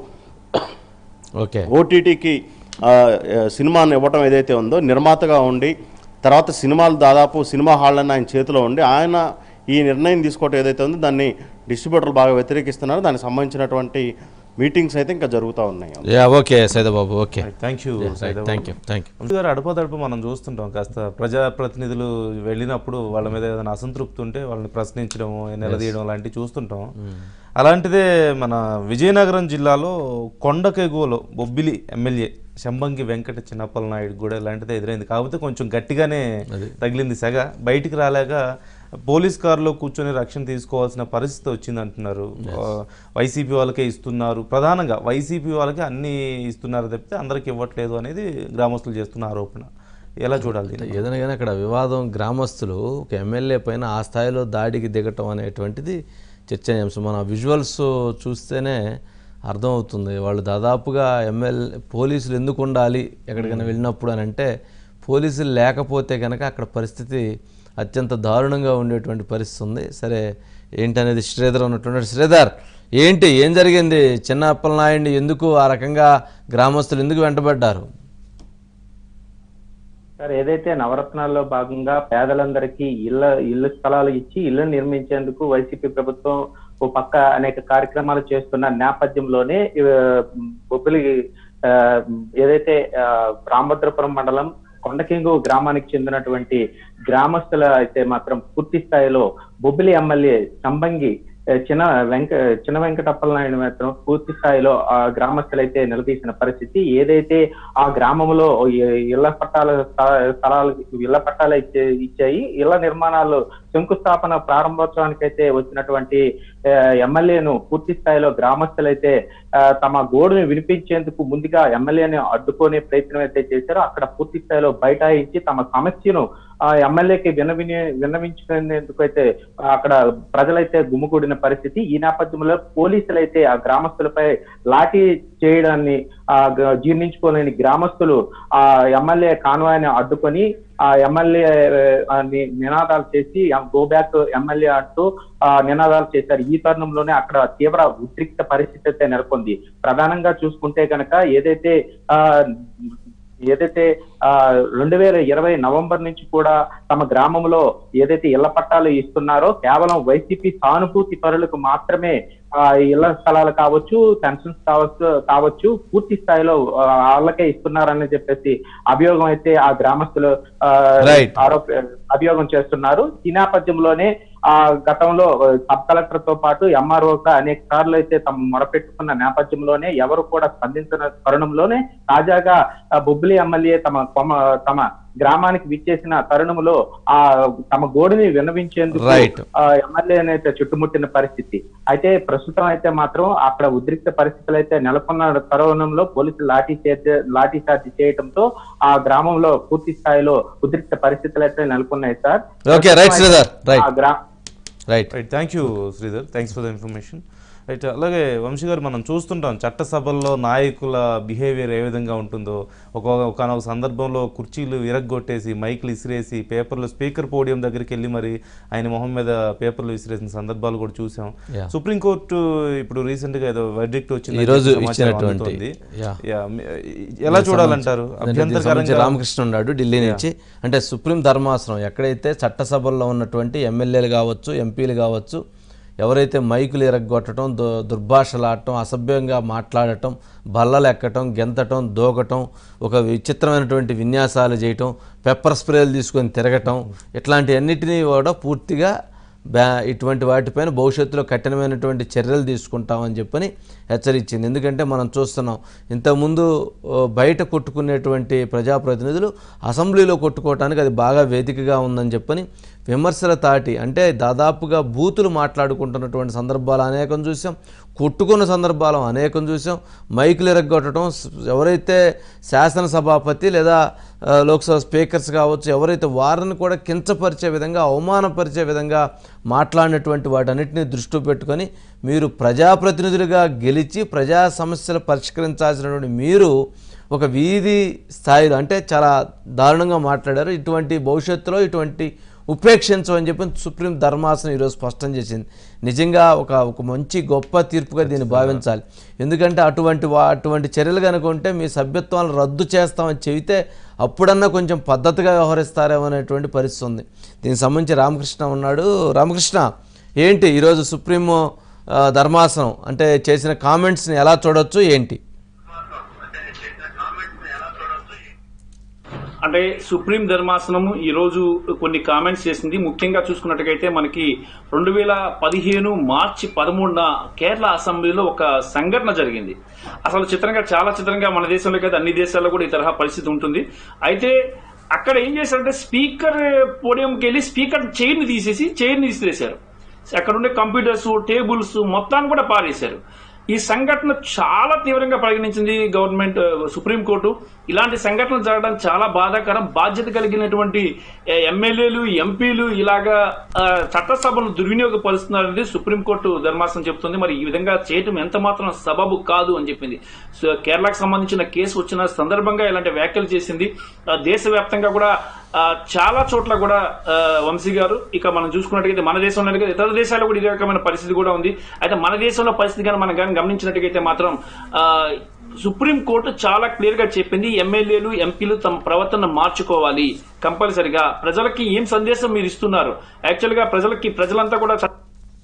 ఓకే ఓటీటీకి ఆ, ఆ, సినిమాను ఇవ్వటం ఏదైతే ఉందో నిర్మాతగా ఉండి తర్వాత సినిమాలు దాదాపు సినిమా హాళ్ళని ఆయన చేతిలో ఉండి ఆయన ఈ నిర్ణయం తీసుకోవటం ఏదైతే ఉందో దాన్ని డిస్ట్రిబ్యూటర్లు బాగా వ్యతిరేకిస్తున్నారు దానికి సంబంధించినటువంటి మీటింగ్స్ అయితే ఇంకా జరుగుతూ ఉన్నాయి yeah okay Saidababu okay thank you thank you thank you Vamsi garu అడపదడప మనం చూస్తుంటాం కాస్త ప్రజాప్రతినిధులు వెళ్ళినప్పుడు వాళ్ళ మీద ఏదైనా అసంతృప్తి ఉంటే వాళ్ళని ప్రశ్నించడం నిలదీయడం లాంటివి చూస్తుంటాం అలాంటిదే మన విజయనగరం జిల్లాలో కొండకెగువలో బొబ్బిలి ఎమ్మెల్యే శంబంగి వెంకట చిన్నప్పల నాయుడు కూడా ఇలాంటిదే ఎదురైంది కాకపోతే కొంచెం గట్టిగానే తగిలింది సెగ బయటికి రాలేక పోలీస్ కారులో కూర్చొని రక్షణ తీసుకోవాల్సిన పరిస్థితి వచ్చింది అంటున్నారు ఆ, వైసీపీ వాళ్ళకే ఇస్తున్నారు ప్రధానంగా వైసీపీ వాళ్ళకి అన్ని ఇస్తున్నారు తప్పితే అందరికి ఇవ్వట్లేదు అనేది గ్రామస్తులు చేస్తున్న ఆరోపణ ఎలా చూడాలి దీన్ని? ఏదైనా కానీ అక్కడ వివాదం గ్రామస్తులు ఒక ఎమ్మెల్యే పైన ఆ స్థాయిలో దాడికి దిగటం అనేటువంటిది చర్చనీయాంశం మన విజువల్స్ చూస్తేనే అర్థమవుతుంది వాళ్ళు దాదాపుగా ఎమ్మెల్యే పోలీసులు ఎందుకు ఉండాలి ఎక్కడికైనా వెళ్ళినప్పుడు అని అంటే పోలీసులు లేకపోతే కనుక అక్కడ పరిస్థితి అత్యంత దారుణంగా ఉండేటువంటి పరిస్థితి ఉంది సరే ఏంటనేది శ్రీధర్ ఉన్నటువంటి శ్రీధర్ ఏంటి ఏం జరిగింది చిన్న అప్పలనాయుడిని ఎందుకు ఆ రకంగా గ్రామస్తులు ఎందుకు వెంటబడ్డారు సార్ ఏదైతే నవరత్నాల్లో భాగంగా పేదలందరికీ ఇళ్ళ ఇల్లు స్థలాలు ఇచ్చి ఇల్లు నిర్మించేందుకు వైసీపీ ప్రభుత్వం ఓ పక్క అనేక కార్యక్రమాలు చేస్తున్న నేపథ్యంలోనే ఆ, బొబ్బిలి ఆ, ఏదైతే ఆ, రామభద్రపురం మండలం కొండకింగు గ్రామానికి చెందినటువంటి గ్రామస్తుల అయితే మాత్రం పూర్తి స్థాయిలో బొబ్బిలి ఎమ్మెల్యే సంబంగి ఆ, చిన్న వెంక చిన్న వెంకటప్పల నాయుడు మాత్రం పూర్తి స్థాయిలో ఆ గ్రామస్తులైతే నిలదీసిన పరిస్థితి ఏదైతే ఆ గ్రామంలో ఈ- ఇళ్ల పట్టాల స్థ- స్థలాలు ఇళ్ల పట్టాలు ఇచ్చే ఇచ్చాయి ఇళ్ల నిర్మాణాలు శంకుస్థాపన ప్రారంభోత్సవానికైతే వచ్చినటువంటి ఆ, ఎమ్మెల్యేను పూర్తి స్థాయిలో గ్రామస్తులైతే ఆ, తమ గోడును వినిపించేందుకు ముందుగా ఎమ్మెల్యేని అడ్డుకునే ప్రయత్నం అయితే చేశారో అక్కడ పూర్తి స్థాయిలో బైఠాయించి తమ సమస్యను ఆ ఎమ్మెల్యేకి విన్నవిని విన్నవించుకునేందుకు అయితే అక్కడ ప్రజలైతే గుమిగూడిన పరిస్థితి ఈ నేపథ్యంలో పోలీసులు అయితే ఆ గ్రామస్తులపై లాఠీ చేయడాన్ని ఆ గ- జీర్ణించుకోలేని గ్రామస్తులు ఆ ఎమ్మెల్యే కాన్వాయ్ని అడ్డుకొని ఆ ఎమ్మెల్యే ఆ, ని- నినాదాలు చేసి గో బ్యాక్ ఎమ్మెల్యే అంటూ ఆ నినాదాలు చేశారు ఈ తరుణంలోనే అక్కడ తీవ్ర ఉద్రిక్త పరిస్థితి అయితే నెలకొంది ప్రధానంగా చూసుకుంటే కనుక ఏదైతే ఆ ఏదైతే ఆ రెండు వేల ఇరవై నవంబర్ నుంచి కూడా తమ గ్రామంలో ఏదైతే ఇళ్ల పట్టాలు ఇస్తున్నారో కేవలం వైసీపీ సానుభూతి పరులకు మాత్రమే ఆ ఇళ్ల స్థలాలు కావచ్చు పెన్షన్స్ కావచ్చు కావచ్చు పూర్తి స్థాయిలో ఆ, వాళ్ళకే ఇస్తున్నారని చెప్పేసి అభియోగం అయితే ఆ గ్రామస్తులు ఆ, Right. ఆరోప అభియోగం చేస్తున్నారు ఈ నేపథ్యంలోనే ఆ గతంలో సబ్ కలెక్టర్ తో పాటు ఎంఆర్ఓ అనేక సార్లు అయితే తమ మొరపెట్టుకున్న నేపథ్యంలోనే ఎవరు కూడా స్పందించిన తరుణంలోనే తాజాగా ఆ బొబ్బిలి ఎమ్మెల్యే తమ కొమ- తమ గ్రామానికి విచ్చేసిన తరుణంలో ఆ తమ గోడుని విన్నవించేందుకు Right. ఆ ఎమ్మెల్యేని అయితే చుట్టుముట్టిన పరిస్థితి అయితే ప్రస్తుతం అయితే మాత్రం అక్కడ ఉద్రిక్త పరిస్థితులు అయితే నెలకొన్న తరుణంలో పోలీసులు లాఠీ చేత లాఠీ చార్జ్ చేయడంతో ఆ గ్రామంలో పూర్తి స్థాయిలో ఉద్రిక్త పరిస్థితులు అయితే నెలకొన్నాయి sir Okay, right, Sridhar, right. ఆ గ్రా right right thank you Sridhar thanks for the information right అలాగే వంశీ గారు మనం చూస్తుంటాం చట్టసభల్లో నాయకుల బిహేవియర్ ఏ విధంగా ఉంటుందో ఒక ఒకనొక సందర్భంలో కుర్చీలు విరగ్గొట్టేసి మైకులు ఇసిరేసి పేపర్లు స్పీకర్ పోడియం దగ్గరికి వెళ్ళి మరి ఆయన మొహం మీద పేపర్లు విసిరేసిన సందర్భాలు కూడా చూసాం Yeah. సుప్రీంకోర్టు ఇప్పుడు రీసెంట్ గా ఏదో వెర్డిక్ట్ వచ్చింది ఈ రోజు సమాచారం ఇచ్చినటువంటి- అందుతోంది. Yeah. Yeah, మీ- ఎలా చూడాలంటారు దీనికి సంబంధించి అభ్యంతరకరంగా రామకృష్ణ ఉన్నాడు ఢిల్లీ నుంచి అంటే సుప్రీం ధర్మాసనం ఎక్కడైతే చట్టసభల్లో ఉన్నటువంటి ఎమ్మెల్యేలు కావచ్చు ఎంపీలు కావచ్చు ఎవరైతే మైకులు ఎరగొట్టడం దు దుర్భాషలాడటం అసభ్యంగా మాట్లాడటం బల్లలు ఎక్కటం గెంతటం దూకటం ఒక విచిత్రమైనటువంటి విన్యాసాలు చేయటం పెప్పర్ స్ప్రేలు తీసుకొని తిరగటం ఇట్లాంటి అన్నిటినీ కూడా పూర్తిగా బ్యా ఇటువంటి వాటిపైన భవిష్యత్తులో కఠినమైనటువంటి చర్యలు తీసుకుంటామని చెప్పని హెచ్చరించింది ఎందుకంటే మనం చూస్తున్నాం ఇంతకుముందు ఓ, బయట కొట్టుకునేటువంటి ప్రజాప్రతినిధులు అసెంబ్లీలో కొట్టుకోవటానికి అది బాగా వేదికగా ఉందని చెప్పని విమర్శల తాటి అంటే దాదాపుగా బూతులు మాట్లాడుకుంటున్నటువంటి సందర్భాలు అనేకం చూసాం కొట్టుకున్న సందర్భాలు అనేకం చూసాం మైకులు ఎరగొట్టడం స్- ఎవరైతే శాసనసభాపతి లేదా ఆ, లోక్సభ స్పీకర్స్ కావచ్చు ఎవరైతే వారిని కూడా కించపరిచే విధంగా అవమానపరిచే విధంగా మాట్లాడినటువంటి వాటన్నిటిని దృష్టిలో పెట్టుకొని మీరు ప్రజాప్రతినిధులుగా గెలిచి ప్రజా సమస్యలు పరిష్కరించాల్సినటువంటి మీరు ఒక వీధి స్థాయిలో అంటే చాలా దారుణంగా మాట్లాడారు ఇటువంటి భవిష్యత్తులో ఇటువంటి ఉపేక్షించమని చెప్పి సుప్రీం ధర్మాసనం ఈరోజు స్పష్టం చేసింది నిజంగా ఒక ఒక మంచి గొప్ప తీర్పుగా దీన్ని భావించాలి ఎందుకంటే అటువంటి వా అటువంటి చర్యలు కనుక ఉంటే మీ సభ్యత్వాలను రద్దు చేస్తామని చెబితే అప్పుడన్నా కొంచెం పద్ధతిగా వ్యవహరిస్తారేమో అనేటువంటి పరిస్థితి ఉంది దీనికి సంబంధించి రామకృష్ణ ఉన్నాడు రామకృష్ణ ఏంటి ఈరోజు సుప్రీం ఆ, ధర్మాసనం అంటే చేసిన కామెంట్స్ని ఎలా చూడొచ్చు ఏంటి అంటే సుప్రీం ధర్మాసనము ఈ రోజు కొన్ని కామెంట్స్ చేసింది ముఖ్యంగా చూసుకున్నట్టుగైతే మనకి రెండు వేల పదిహేను మార్చి పదమూడున కేరళ అసెంబ్లీలో ఒక సంఘటన జరిగింది అసలు చిత్రంగా చాలా చిత్రంగా మన దేశంలో కాదు అన్ని దేశాల్లో కూడా ఈ తరహా పరిస్థితి ఉంటుంది అయితే అక్కడ ఏం చేశారంటే స్పీకర్ పోడియంకి వెళ్ళి స్పీకర్ చైర్ని తీసేసి చైర్ని తీసిరేశారు అక్కడ ఉండే కంప్యూటర్స్ టేబుల్స్ మొత్తాన్ని కూడా పారేశారు ఈ సంఘటన చాలా తీవ్రంగా పరిగణించింది గవర్నమెంట్ సుప్రీంకోర్టు ఇలాంటి సంఘటనలు జరగడం చాలా బాధాకరం బాధ్యత కలిగినటువంటి ఏ, ఎమ్మెల్యేలు ఎంపీలు ఇలాగా ఆ, చట్టసభను దుర్వినియోగపరుస్తున్నారనేది సుప్రీంకోర్టు ధర్మాసనం చెప్తుంది మరి ఈ విధంగా చేయటం ఎంత మాత్రం సబబు కాదు అని చెప్పింది సో కేరళకు సంబంధించిన కేసు వచ్చిన సందర్భంగా ఇలాంటి వ్యాఖ్యలు చేసింది ఆ, దేశవ్యాప్తంగా కూడా ఆ, చాలా చోట్ల కూడా ఆ, వంశీ గారు ఇక మనం చూసుకున్నట్టుగైతే మన దేశంలో కాదు, ఇతర దేశాల్లో కూడా ఇదే రకమైన పరిస్థితి కూడా ఉంది అయితే మన దేశంలో పరిస్థితి కానీ మనం కానీ గమనించినట్టుగైతే మాత్రం ఆ, సుప్రీం కోర్టు చాలా క్లియర్ గా చెప్పింది ఎమ్మెల్యేలు ఎంపీలు తమ ప్రవర్తన మార్చుకోవాలి కంపల్సరిగా ప్రజలకి ఏం సందేశం మీరు ఇస్తున్నారు యాక్చువల్ గా ప్రజలకి ప్రజలంతా కూడా చ-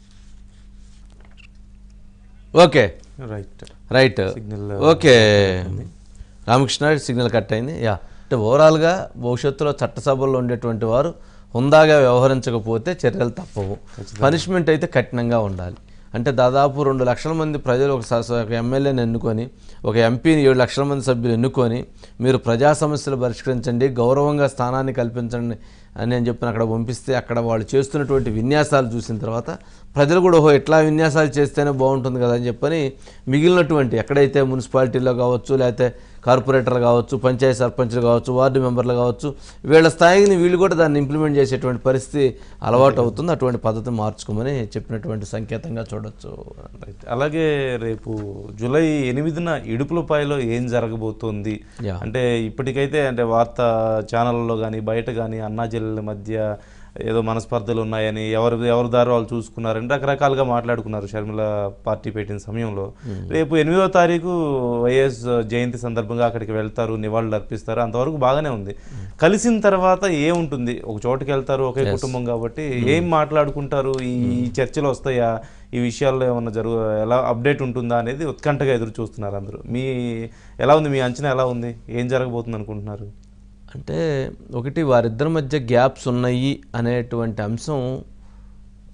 okay right right Signal, okay Ramakrishna signal cut అయింది యా అంటే ఓవరాల్గా భవిష్యత్తులో చట్టసభల్లో ఉండేటువంటి వారు హుందాగా వ్యవహరించకపోతే చర్యలు తప్పవు పనిష్మెంట్ అయితే కఠినంగా ఉండాలి అంటే దాదాపు రెండు లక్షల మంది ప్రజలు ఒక స- స- ఒక ఎమ్మెల్యేని ఎన్నుకొని ఒక ఎంపీని ఏడు లక్షల మంది సభ్యులు ఎన్నుకొని మీరు ప్రజా సమస్యలు పరిష్కరించండి గౌరవంగా స్థానాన్ని కల్పించండి అని నేను చెప్పిన అక్కడ పంపిస్తే అక్కడ వాళ్ళు చేస్తున్నటువంటి విన్యాసాలు చూసిన తర్వాత ప్రజలు కూడా ఓహో ఇట్లా విన్యాసాలు చేస్తేనే బాగుంటుంది కదా అని చెప్పని మిగిలినటువంటి ఎక్కడైతే మున్సిపాలిటీలో కావచ్చు లేకపోతే కార్పొరేటర్లు కావచ్చు పంచాయతీ సర్పంచ్లు కావచ్చు వార్డు మెంబర్లు కావచ్చు వీళ్ళ స్థాయిని వీళ్ళు కూడా దాన్ని ఇంప్లిమెంట్ చేసేటువంటి పరిస్థితి అలవాటు అవుతుంది అటువంటి పద్ధతిని మార్చుకోమని చెప్పినటువంటి సంకేతంగా చూడొచ్చు రైట్. అలాగే రేపు జూలై ఎనిమిదిన ఇడుపులపాయలో ఏం జరగబోతోంది Yeah. అంటే ఇప్పటికైతే అంటే వార్తా ఛానళ్ళలో కానీ బయట కానీ అన్నా జిల్లాల మధ్య ఏదో మనస్పర్ధలు ఉన్నాయని ఎవరు ఎవరి దారి వాళ్ళు చూసుకున్నారని రకరకాలుగా మాట్లాడుకున్నారు షర్మిల పార్టీ పెట్టిన సమయంలో రేపు ఎనిమిదో తారీఖు వైఎస్ జయంతి సందర్భంగా అక్కడికి వెళ్తారు నివాళులు అర్పిస్తారు అంతవరకు బాగానే ఉంది కలిసిన తర్వాత ఏముంటుంది ఒక చోటుకి వెళ్తారు ఒకే కుటుంబం కాబట్టి ఏం మాట్లాడుకుంటారు ఈ ఈ చర్చలు వస్తాయా ఈ విషయాల్లో ఏమన్నా జరుగు ఎలా అప్డేట్ ఉంటుందా అనేది ఉత్కంఠగా ఎదురు చూస్తున్నారు అందరూ మీ ఎలా ఉంది మీ అంచనా ఎలా ఉంది ఏం జరగబోతుంది అనుకుంటున్నారు అంటే ఒకటి వారిద్దరి మధ్య గ్యాప్స్ ఉన్నాయి అనేటువంటి అంశం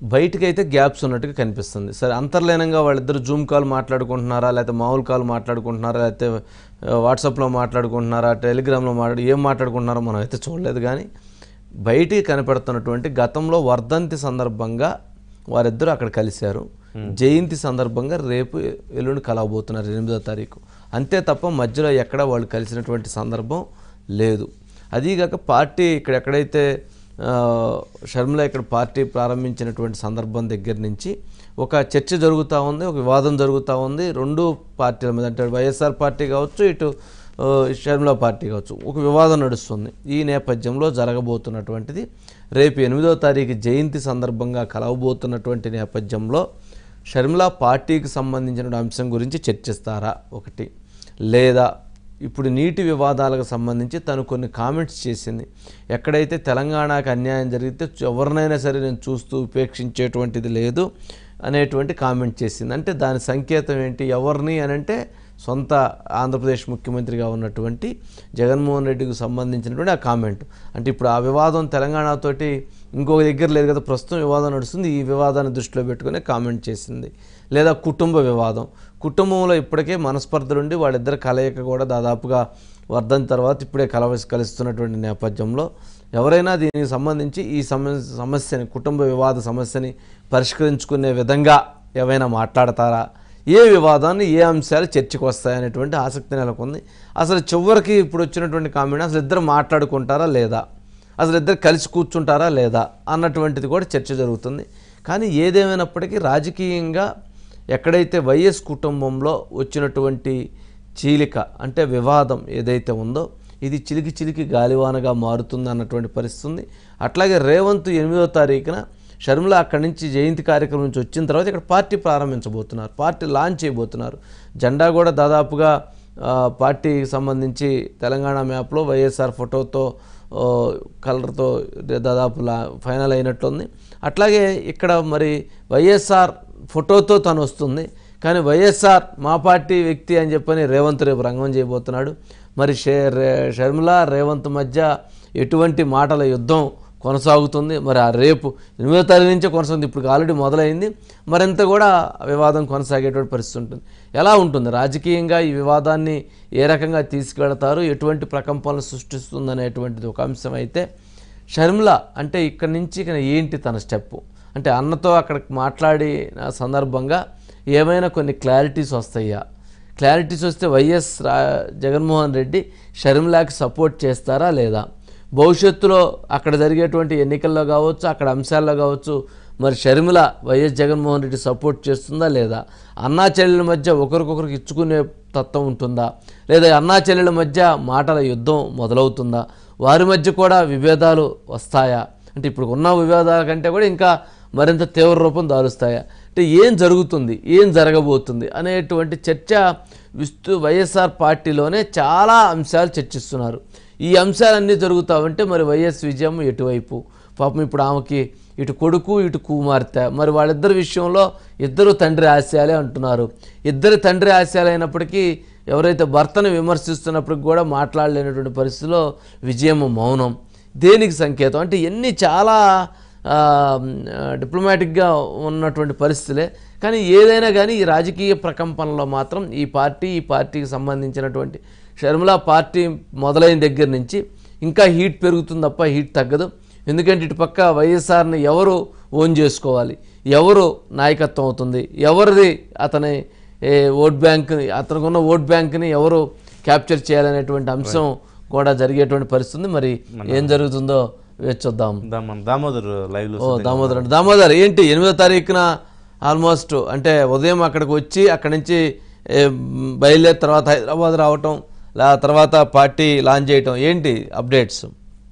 బయటకైతే గ్యాప్స్ ఉన్నట్టుగా కనిపిస్తుంది సరే అంతర్లీనంగా వాళ్ళిద్దరు జూమ్ కాల్ మాట్లాడుకుంటున్నారా లేకపోతే మామూలు కాల్ మాట్లాడుకుంటున్నారా లేకపోతే ఆ, వాట్సాప్లో మాట్లాడుకుంటున్నారా టెలిగ్రామ్లో మాట్లాడు ఏం మాట్లాడుకుంటున్నారో మనం అయితే చూడలేదు కానీ బయటికి కనపడుతున్నటువంటి గతంలో వర్ధంతి సందర్భంగా వారిద్దరూ అక్కడ కలిశారు జయంతి సందర్భంగా రేపు ఎల్లుండి కలవబోతున్నారు ఎనిమిదో తారీఖు అంతే తప్ప మధ్యలో ఎక్కడ వాళ్ళు కలిసినటువంటి సందర్భం లేదు అదీగాక పార్టీ ఇక్కడ ఎక్కడైతే ఆ, షర్మిల ఇక్కడ పార్టీ ప్రారంభించినటువంటి సందర్భం దగ్గర నుంచి ఒక చర్చ జరుగుతూ ఉంది ఒక వివాదం జరుగుతూ ఉంది రెండు పార్టీల మీద అంటే వైఎస్ఆర్ పార్టీ కావచ్చు ఇటు ఆ, షర్మిల పార్టీ కావచ్చు ఒక వివాదం నడుస్తుంది ఈ నేపథ్యంలో జరగబోతున్నటువంటిది రేపు ఎనిమిదో తారీఖు జయంతి సందర్భంగా కలవబోతున్నటువంటి నేపథ్యంలో షర్మిల పార్టీకి సంబంధించిన అంశం గురించి చర్చిస్తారా ఒకటి లేదా ఇప్పుడు నీటి వివాదాలకు సంబంధించి తను కొన్ని కామెంట్స్ చేసింది ఎక్కడైతే తెలంగాణకు అన్యాయం జరిగితే ఎవరినైనా సరే నేను చూస్తూ ఉపేక్షించేటువంటిది లేదు అనేటువంటి కామెంట్ చేసింది అంటే దాని సంకేతం ఏంటి ఎవరిని అని అంటే సొంత ఆంధ్రప్రదేశ్ ముఖ్యమంత్రిగా ఉన్నటువంటి జగన్మోహన్ రెడ్డికి సంబంధించినటువంటి ఆ కామెంట్ అంటే ఇప్పుడు ఆ వివాదం తెలంగాణతోటి ఇంకొక దగ్గర లేదు కదా ప్రస్తుతం వివాదం నడుస్తుంది ఈ వివాదాన్ని దృష్టిలో పెట్టుకుని కామెంట్ చేసింది లేదా కుటుంబ వివాదం కుటుంబంలో ఇప్పటికే మనస్పర్ధలుండి వాళ్ళిద్దరి కలయిక కూడా దాదాపుగా వర్ధన్ తర్వాత ఇప్పుడే కలవ కలుస్తున్నటువంటి నేపథ్యంలో ఎవరైనా దీనికి సంబంధించి ఈ సమస్య సమస్యని కుటుంబ వివాద సమస్యని పరిష్కరించుకునే విధంగా ఏవైనా మాట్లాడతారా ఏ వివాదాన్ని ఏ అంశాలు చర్చకు వస్తాయనేటువంటి ఆసక్తి నెలకొంది అసలు చివరికి ఇప్పుడు వచ్చినటువంటి కామెంట్ అసలు ఇద్దరు మాట్లాడుకుంటారా లేదా అసలు ఇద్దరు కలిసి కూర్చుంటారా లేదా అన్నటువంటిది కూడా చర్చ జరుగుతుంది కానీ ఏదేమైనప్పటికీ రాజకీయంగా ఎక్కడైతే వైఎస్ కుటుంబంలో వచ్చినటువంటి చీలిక అంటే వివాదం ఏదైతే ఉందో ఇది చిలికి చిలికి గాలివానగా మారుతుంది అన్నటువంటి పరిస్థితి ఉంది అట్లాగే రేవంత్ ఎనిమిదో తారీఖున షర్మిల అక్కడి నుంచి జయంతి కార్యక్రమం నుంచి వచ్చిన తర్వాత ఇక్కడ పార్టీ ప్రారంభించబోతున్నారు పార్టీ లాంచ్ చేయబోతున్నారు జెండా కూడా దాదాపుగా ఆ, పార్టీకి సంబంధించి తెలంగాణ మ్యాప్లో వైఎస్ఆర్ ఫోటోతో ఆ, కలర్తో దాదాపు లా ఫైనల్ అయినట్లుంది అట్లాగే ఇక్కడ మరి వైఎస్ఆర్ ఫోటోతో తను వస్తుంది కానీ వైఎస్ఆర్ మా పార్టీ వ్యక్తి అని చెప్పని రేవంత్ రేపు రంగం చేయబోతున్నాడు మరి షే రే- షర్మిల రేవంత్ మధ్య ఎటువంటి మాటల యుద్ధం కొనసాగుతుంది మరి ఆ రేపు ఎనిమిదో తారీఖు నుంచే కొనసాగుతుంది ఇప్పుడు ఆల్రెడీ మొదలైంది మరింత కూడా వివాదం కొనసాగేటువంటి పరిస్థితి ఉంటుంది ఎలా ఉంటుంది రాజకీయంగా ఈ వివాదాన్ని ఏ రకంగా తీసుకెళ్తారు ఎటువంటి ప్రకంపనలు సృష్టిస్తుంది అనేటువంటిది ఒక అంశం అయితే షర్మిల అంటే ఇక్కడి నుంచి ఇక ఏంటి తన స్టెప్ అంటే అన్నతో అక్కడ మాట్లాడిన సందర్భంగా ఏమైనా కొన్ని క్లారిటీస్ వస్తాయా క్లారిటీస్ వస్తే వైఎస్ రా జగన్మోహన్ రెడ్డి షర్మిలాకి సపోర్ట్ చేస్తారా లేదా భవిష్యత్తులో అక్కడ జరిగేటువంటి ఎన్నికల్లో కావచ్చు అక్కడ అంశాల్లో కావచ్చు మరి షర్మిల వైఎస్ జగన్మోహన్ రెడ్డి సపోర్ట్ చేస్తుందా లేదా అన్నా చెల్లెల మధ్య ఒకరికొకరికి ఇచ్చుకునే తత్వం ఉంటుందా లేదా అన్నా చెల్లెల మధ్య మాటల యుద్ధం మొదలవుతుందా వారి మధ్య కూడా విభేదాలు వస్తాయా అంటే ఇప్పుడు ఉన్న వివాదాల కంటే కూడా ఇంకా మరింత తీవ్ర రూపం దాలుస్తాయా అంటే ఏం జరుగుతుంది ఏం జరగబోతుంది అనేటువంటి చర్చ విస్తృ వైఎస్ఆర్ పార్టీలోనే చాలా అంశాలు చర్చిస్తున్నారు ఈ అంశాలన్నీ జరుగుతా ఉంటే మరి వైఎస్ విజయం ఎటువైపు పాపం ఇప్పుడు ఆమెకి ఇటు కొడుకు ఇటు కుమార్తె మరి వాళ్ళిద్దరి విషయంలో ఇద్దరు తండ్రి ఆశయాలే అంటున్నారు ఇద్దరు తండ్రి ఆశయాలు అయినప్పటికీ ఎవరైతే భర్తను విమర్శిస్తున్నప్పటికి కూడా మాట్లాడలేనటువంటి పరిస్థితిలో విజయం మౌనం దేనికి సంకేతం అంటే ఇవన్నీ చాలా ఆ, డిప్లొమాటిక్గా ఉన్నటువంటి పరిస్థితులే కానీ ఏదైనా కానీ ఈ రాజకీయ ప్రకంపనలో మాత్రం ఈ పార్టీ ఈ పార్టీకి సంబంధించినటువంటి షర్మిల పార్టీ మొదలైన దగ్గర నుంచి ఇంకా హీట్ పెరుగుతుంది తప్ప హీట్ తగ్గదు ఎందుకంటే ఇటు పక్క వైఎస్ఆర్ని ఎవరు ఓన్ చేసుకోవాలి ఎవరు నాయకత్వం అవుతుంది ఎవరిది అతని ఏ, ఓట్ బ్యాంక్ని అతనికి ఉన్న ఓట్ బ్యాంక్ని ఎవరు క్యాప్చర్ చేయాలనేటువంటి అంశం కూడా జరిగేటువంటి పరిస్థితి ఉంది. మరి ఏం జరుగుతుందో వేచి చూద్దాం దా- మన దామోదర్ లైవ్ లో ఓ దామోదర్ అంటే దామోదర్ ఏంటి ఎనిమిదో తారీఖున ఆల్మోస్ట్ అంటే ఉదయం అక్కడికి వచ్చి అక్కడి నుంచి ఏ, బయలుదేరి తర్వాత హైదరాబాద్ రావటం లా తర్వాత పార్టీ లాంచ్ చేయటం ఏంటి updates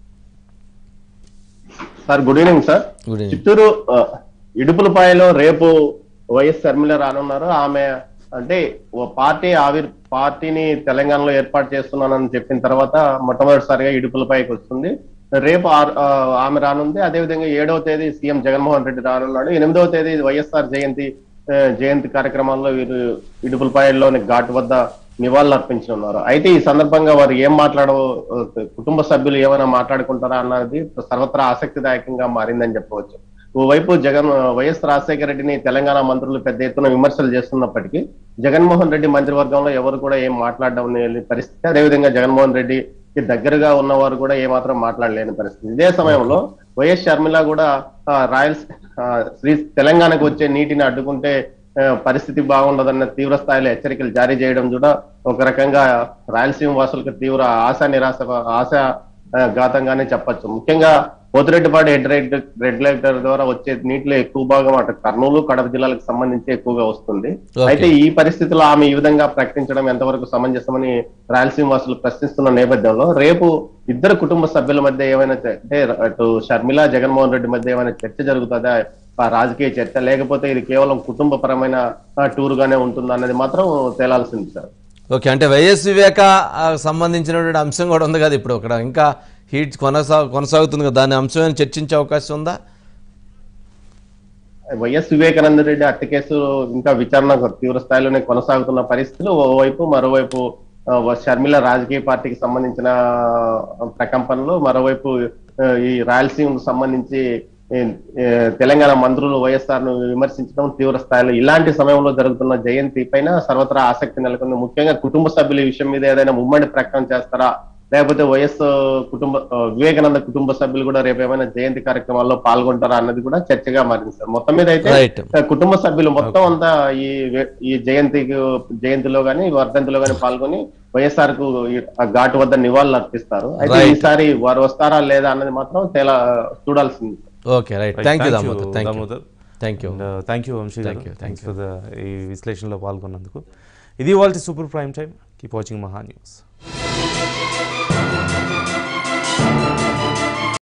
sir good evening sir good evening Chittoor ఆ, ఇడుపులపాయలో రేపు వైఎస్ శర్మిల రానున్నారు ఆమె అంటే ఓ పార్టీ ఆవిర్ పార్టీని తెలంగాణలో ఏర్పాటు చేస్తున్నానని చెప్పిన తర్వాత మొట్టమొదటిసారిగా ఇడుపులపాయకి వస్తుంది రేపు ఆరు- ఆ, ఆమె రానుంది అదేవిధంగా ఏడవ తేదీ సీఎం జగన్మోహన్ రెడ్డి రానున్నాడు ఎనిమిదవ తేదీ వైఎస్ఆర్ జయంతి ఆ, జయంతి కార్యక్రమాల్లో వీరు ఇడుపులపాయల్లోని ఘాట్ వద్ద నివాళులు అర్పించనున్నారు అయితే ఈ సందర్భంగా వారు ఏం మాట్లాడ కుటుంబ సభ్యులు ఏమైనా మాట్లాడుకుంటారా అన్నది సర్వత్రా ఆసక్తిదాయకంగా మారిందని చెప్పవచ్చు ఓవైపు జగన్ వైఎస్ రాజశేఖర రెడ్డిని తెలంగాణ మంత్రులు పెద్ద ఎత్తున విమర్శలు చేస్తున్నప్పటికీ జగన్మోహన్ రెడ్డి మంత్రివర్గంలో ఎవరు కూడా ఏం మాట్లాడడం లేని పరిస్థితి అదేవిధంగా జగన్మోహన్ రెడ్డికి దగ్గరగా ఉన్నవారు కూడా ఏమాత్రం మాట్లాడలేని పరిస్థితి ఇదే సమయంలో వైఎస్ షర్మిల కూడా ఆ, రాయల్స్ ఆ, శ్రీ తెలంగాణకు వచ్చే నీటిని అడ్డుకుంటే ఆ, పరిస్థితి బాగుండదన్న తీవ్ర స్థాయిలో హెచ్చరికలు జారీ చేయడం కూడా ఒక రకంగా రాయలసీమ వాసులకు తీవ్ర ఆశ నిరాశ ఆశ ఆ, ఘాతంగానే చెప్పొచ్చు ముఖ్యంగా పోతిరెడ్డిపాడు హెడ్ రెడ్ రెడ్ లైటర్ ద్వారా వచ్చే నీటిలో ఎక్కువ భాగం అటు కర్నూలు కడప జిల్లాలకు సంబంధించి ఎక్కువగా వస్తుంది Okay. అయితే ఈ పరిస్థితిలో ఆమె ఈ విధంగా ప్రకటించడం ఎంతవరకు సమంజసమని రాయలసీమ వాసులు ప్రశ్నిస్తున్న నేపథ్యంలో రేపు ఇద్దరు కుటుంబ సభ్యుల మధ్య ఏమైనా చ- అంటే అటు షర్మిల జగన్మోహన్ రెడ్డి మధ్య ఏమైనా చర్చ జరుగుతుందా ఆ రాజకీయ చర్చ లేకపోతే ఇది కేవలం కుటుంబ పరమైన టూర్ గానే ఉంటుందా అన్నది మాత్రం తేలాల్సింది సార్ ఓకే అంటే వైఎస్ వివేక ఆ, సంబంధించినటువంటి అంశం కూడా ఉంది కదా ఇప్పుడు అక్కడ ఇంకా హీట్ కొనసా కొనసాగుతుంది కదా దాని అంశం చర్చించే అవకాశం ఉందా వైఎస్ వివేకానంద రెడ్డి హత్య కేసు ఇంకా విచారణ తీవ్ర స్థాయిలోనే కొనసాగుతున్న పరిస్థితులు ఓవైపు మరోవైపు ఆ, షర్మిల రాజకీయ పార్టీకి సంబంధించిన ప్రకంపనలు మరోవైపు ఆ, ఈ రాయలసీమకు సంబంధించి ఈ, ఏ, తెలంగాణ మంత్రులు వైఎస్ఆర్ ను విమర్శించడం తీవ్ర స్థాయిలో ఇలాంటి సమయంలో జరుగుతున్న జయంతి పైన సర్వత్రా ఆసక్తి నెలకొంది ముఖ్యంగా కుటుంబ సభ్యుల ఈ విషయం మీద ఏదైనా ఉమ్మడి ప్రకటన చేస్తారా లేకపోతే వైఎస్ కుటుంబ ఆ, వివేకానంద కుటుంబ సభ్యులు కూడా రేపు ఏమైనా జయంతి కార్యక్రమాల్లో పాల్గొంటారా అన్నది కూడా చర్చగా మారింది సార్ మొత్తం మీద అయితే Right. ఆ, కుటుంబ సభ్యులు మొత్తం అంతా ఈ వే- ఈ జయంతికి జయంతిలో గాని వర్ధంతిలో గాని పాల్గొని వైఎస్ఆర్ కు ఈ ఆ ఘాటు వద్ద నివాళులు అర్పిస్తారు అయితే Right. ఈసారి వారు వస్తారా లేదా అన్నది మాత్రం తేలా చూడాల్సింది okay right thank you Damodar thank you Damodar thank you thank you Vamsi Thank you, thanks for the ఈ విశ్లేషణలో పాల్గొన్నందుకు ఇది వాళ్ళ super prime time keep watching Maha news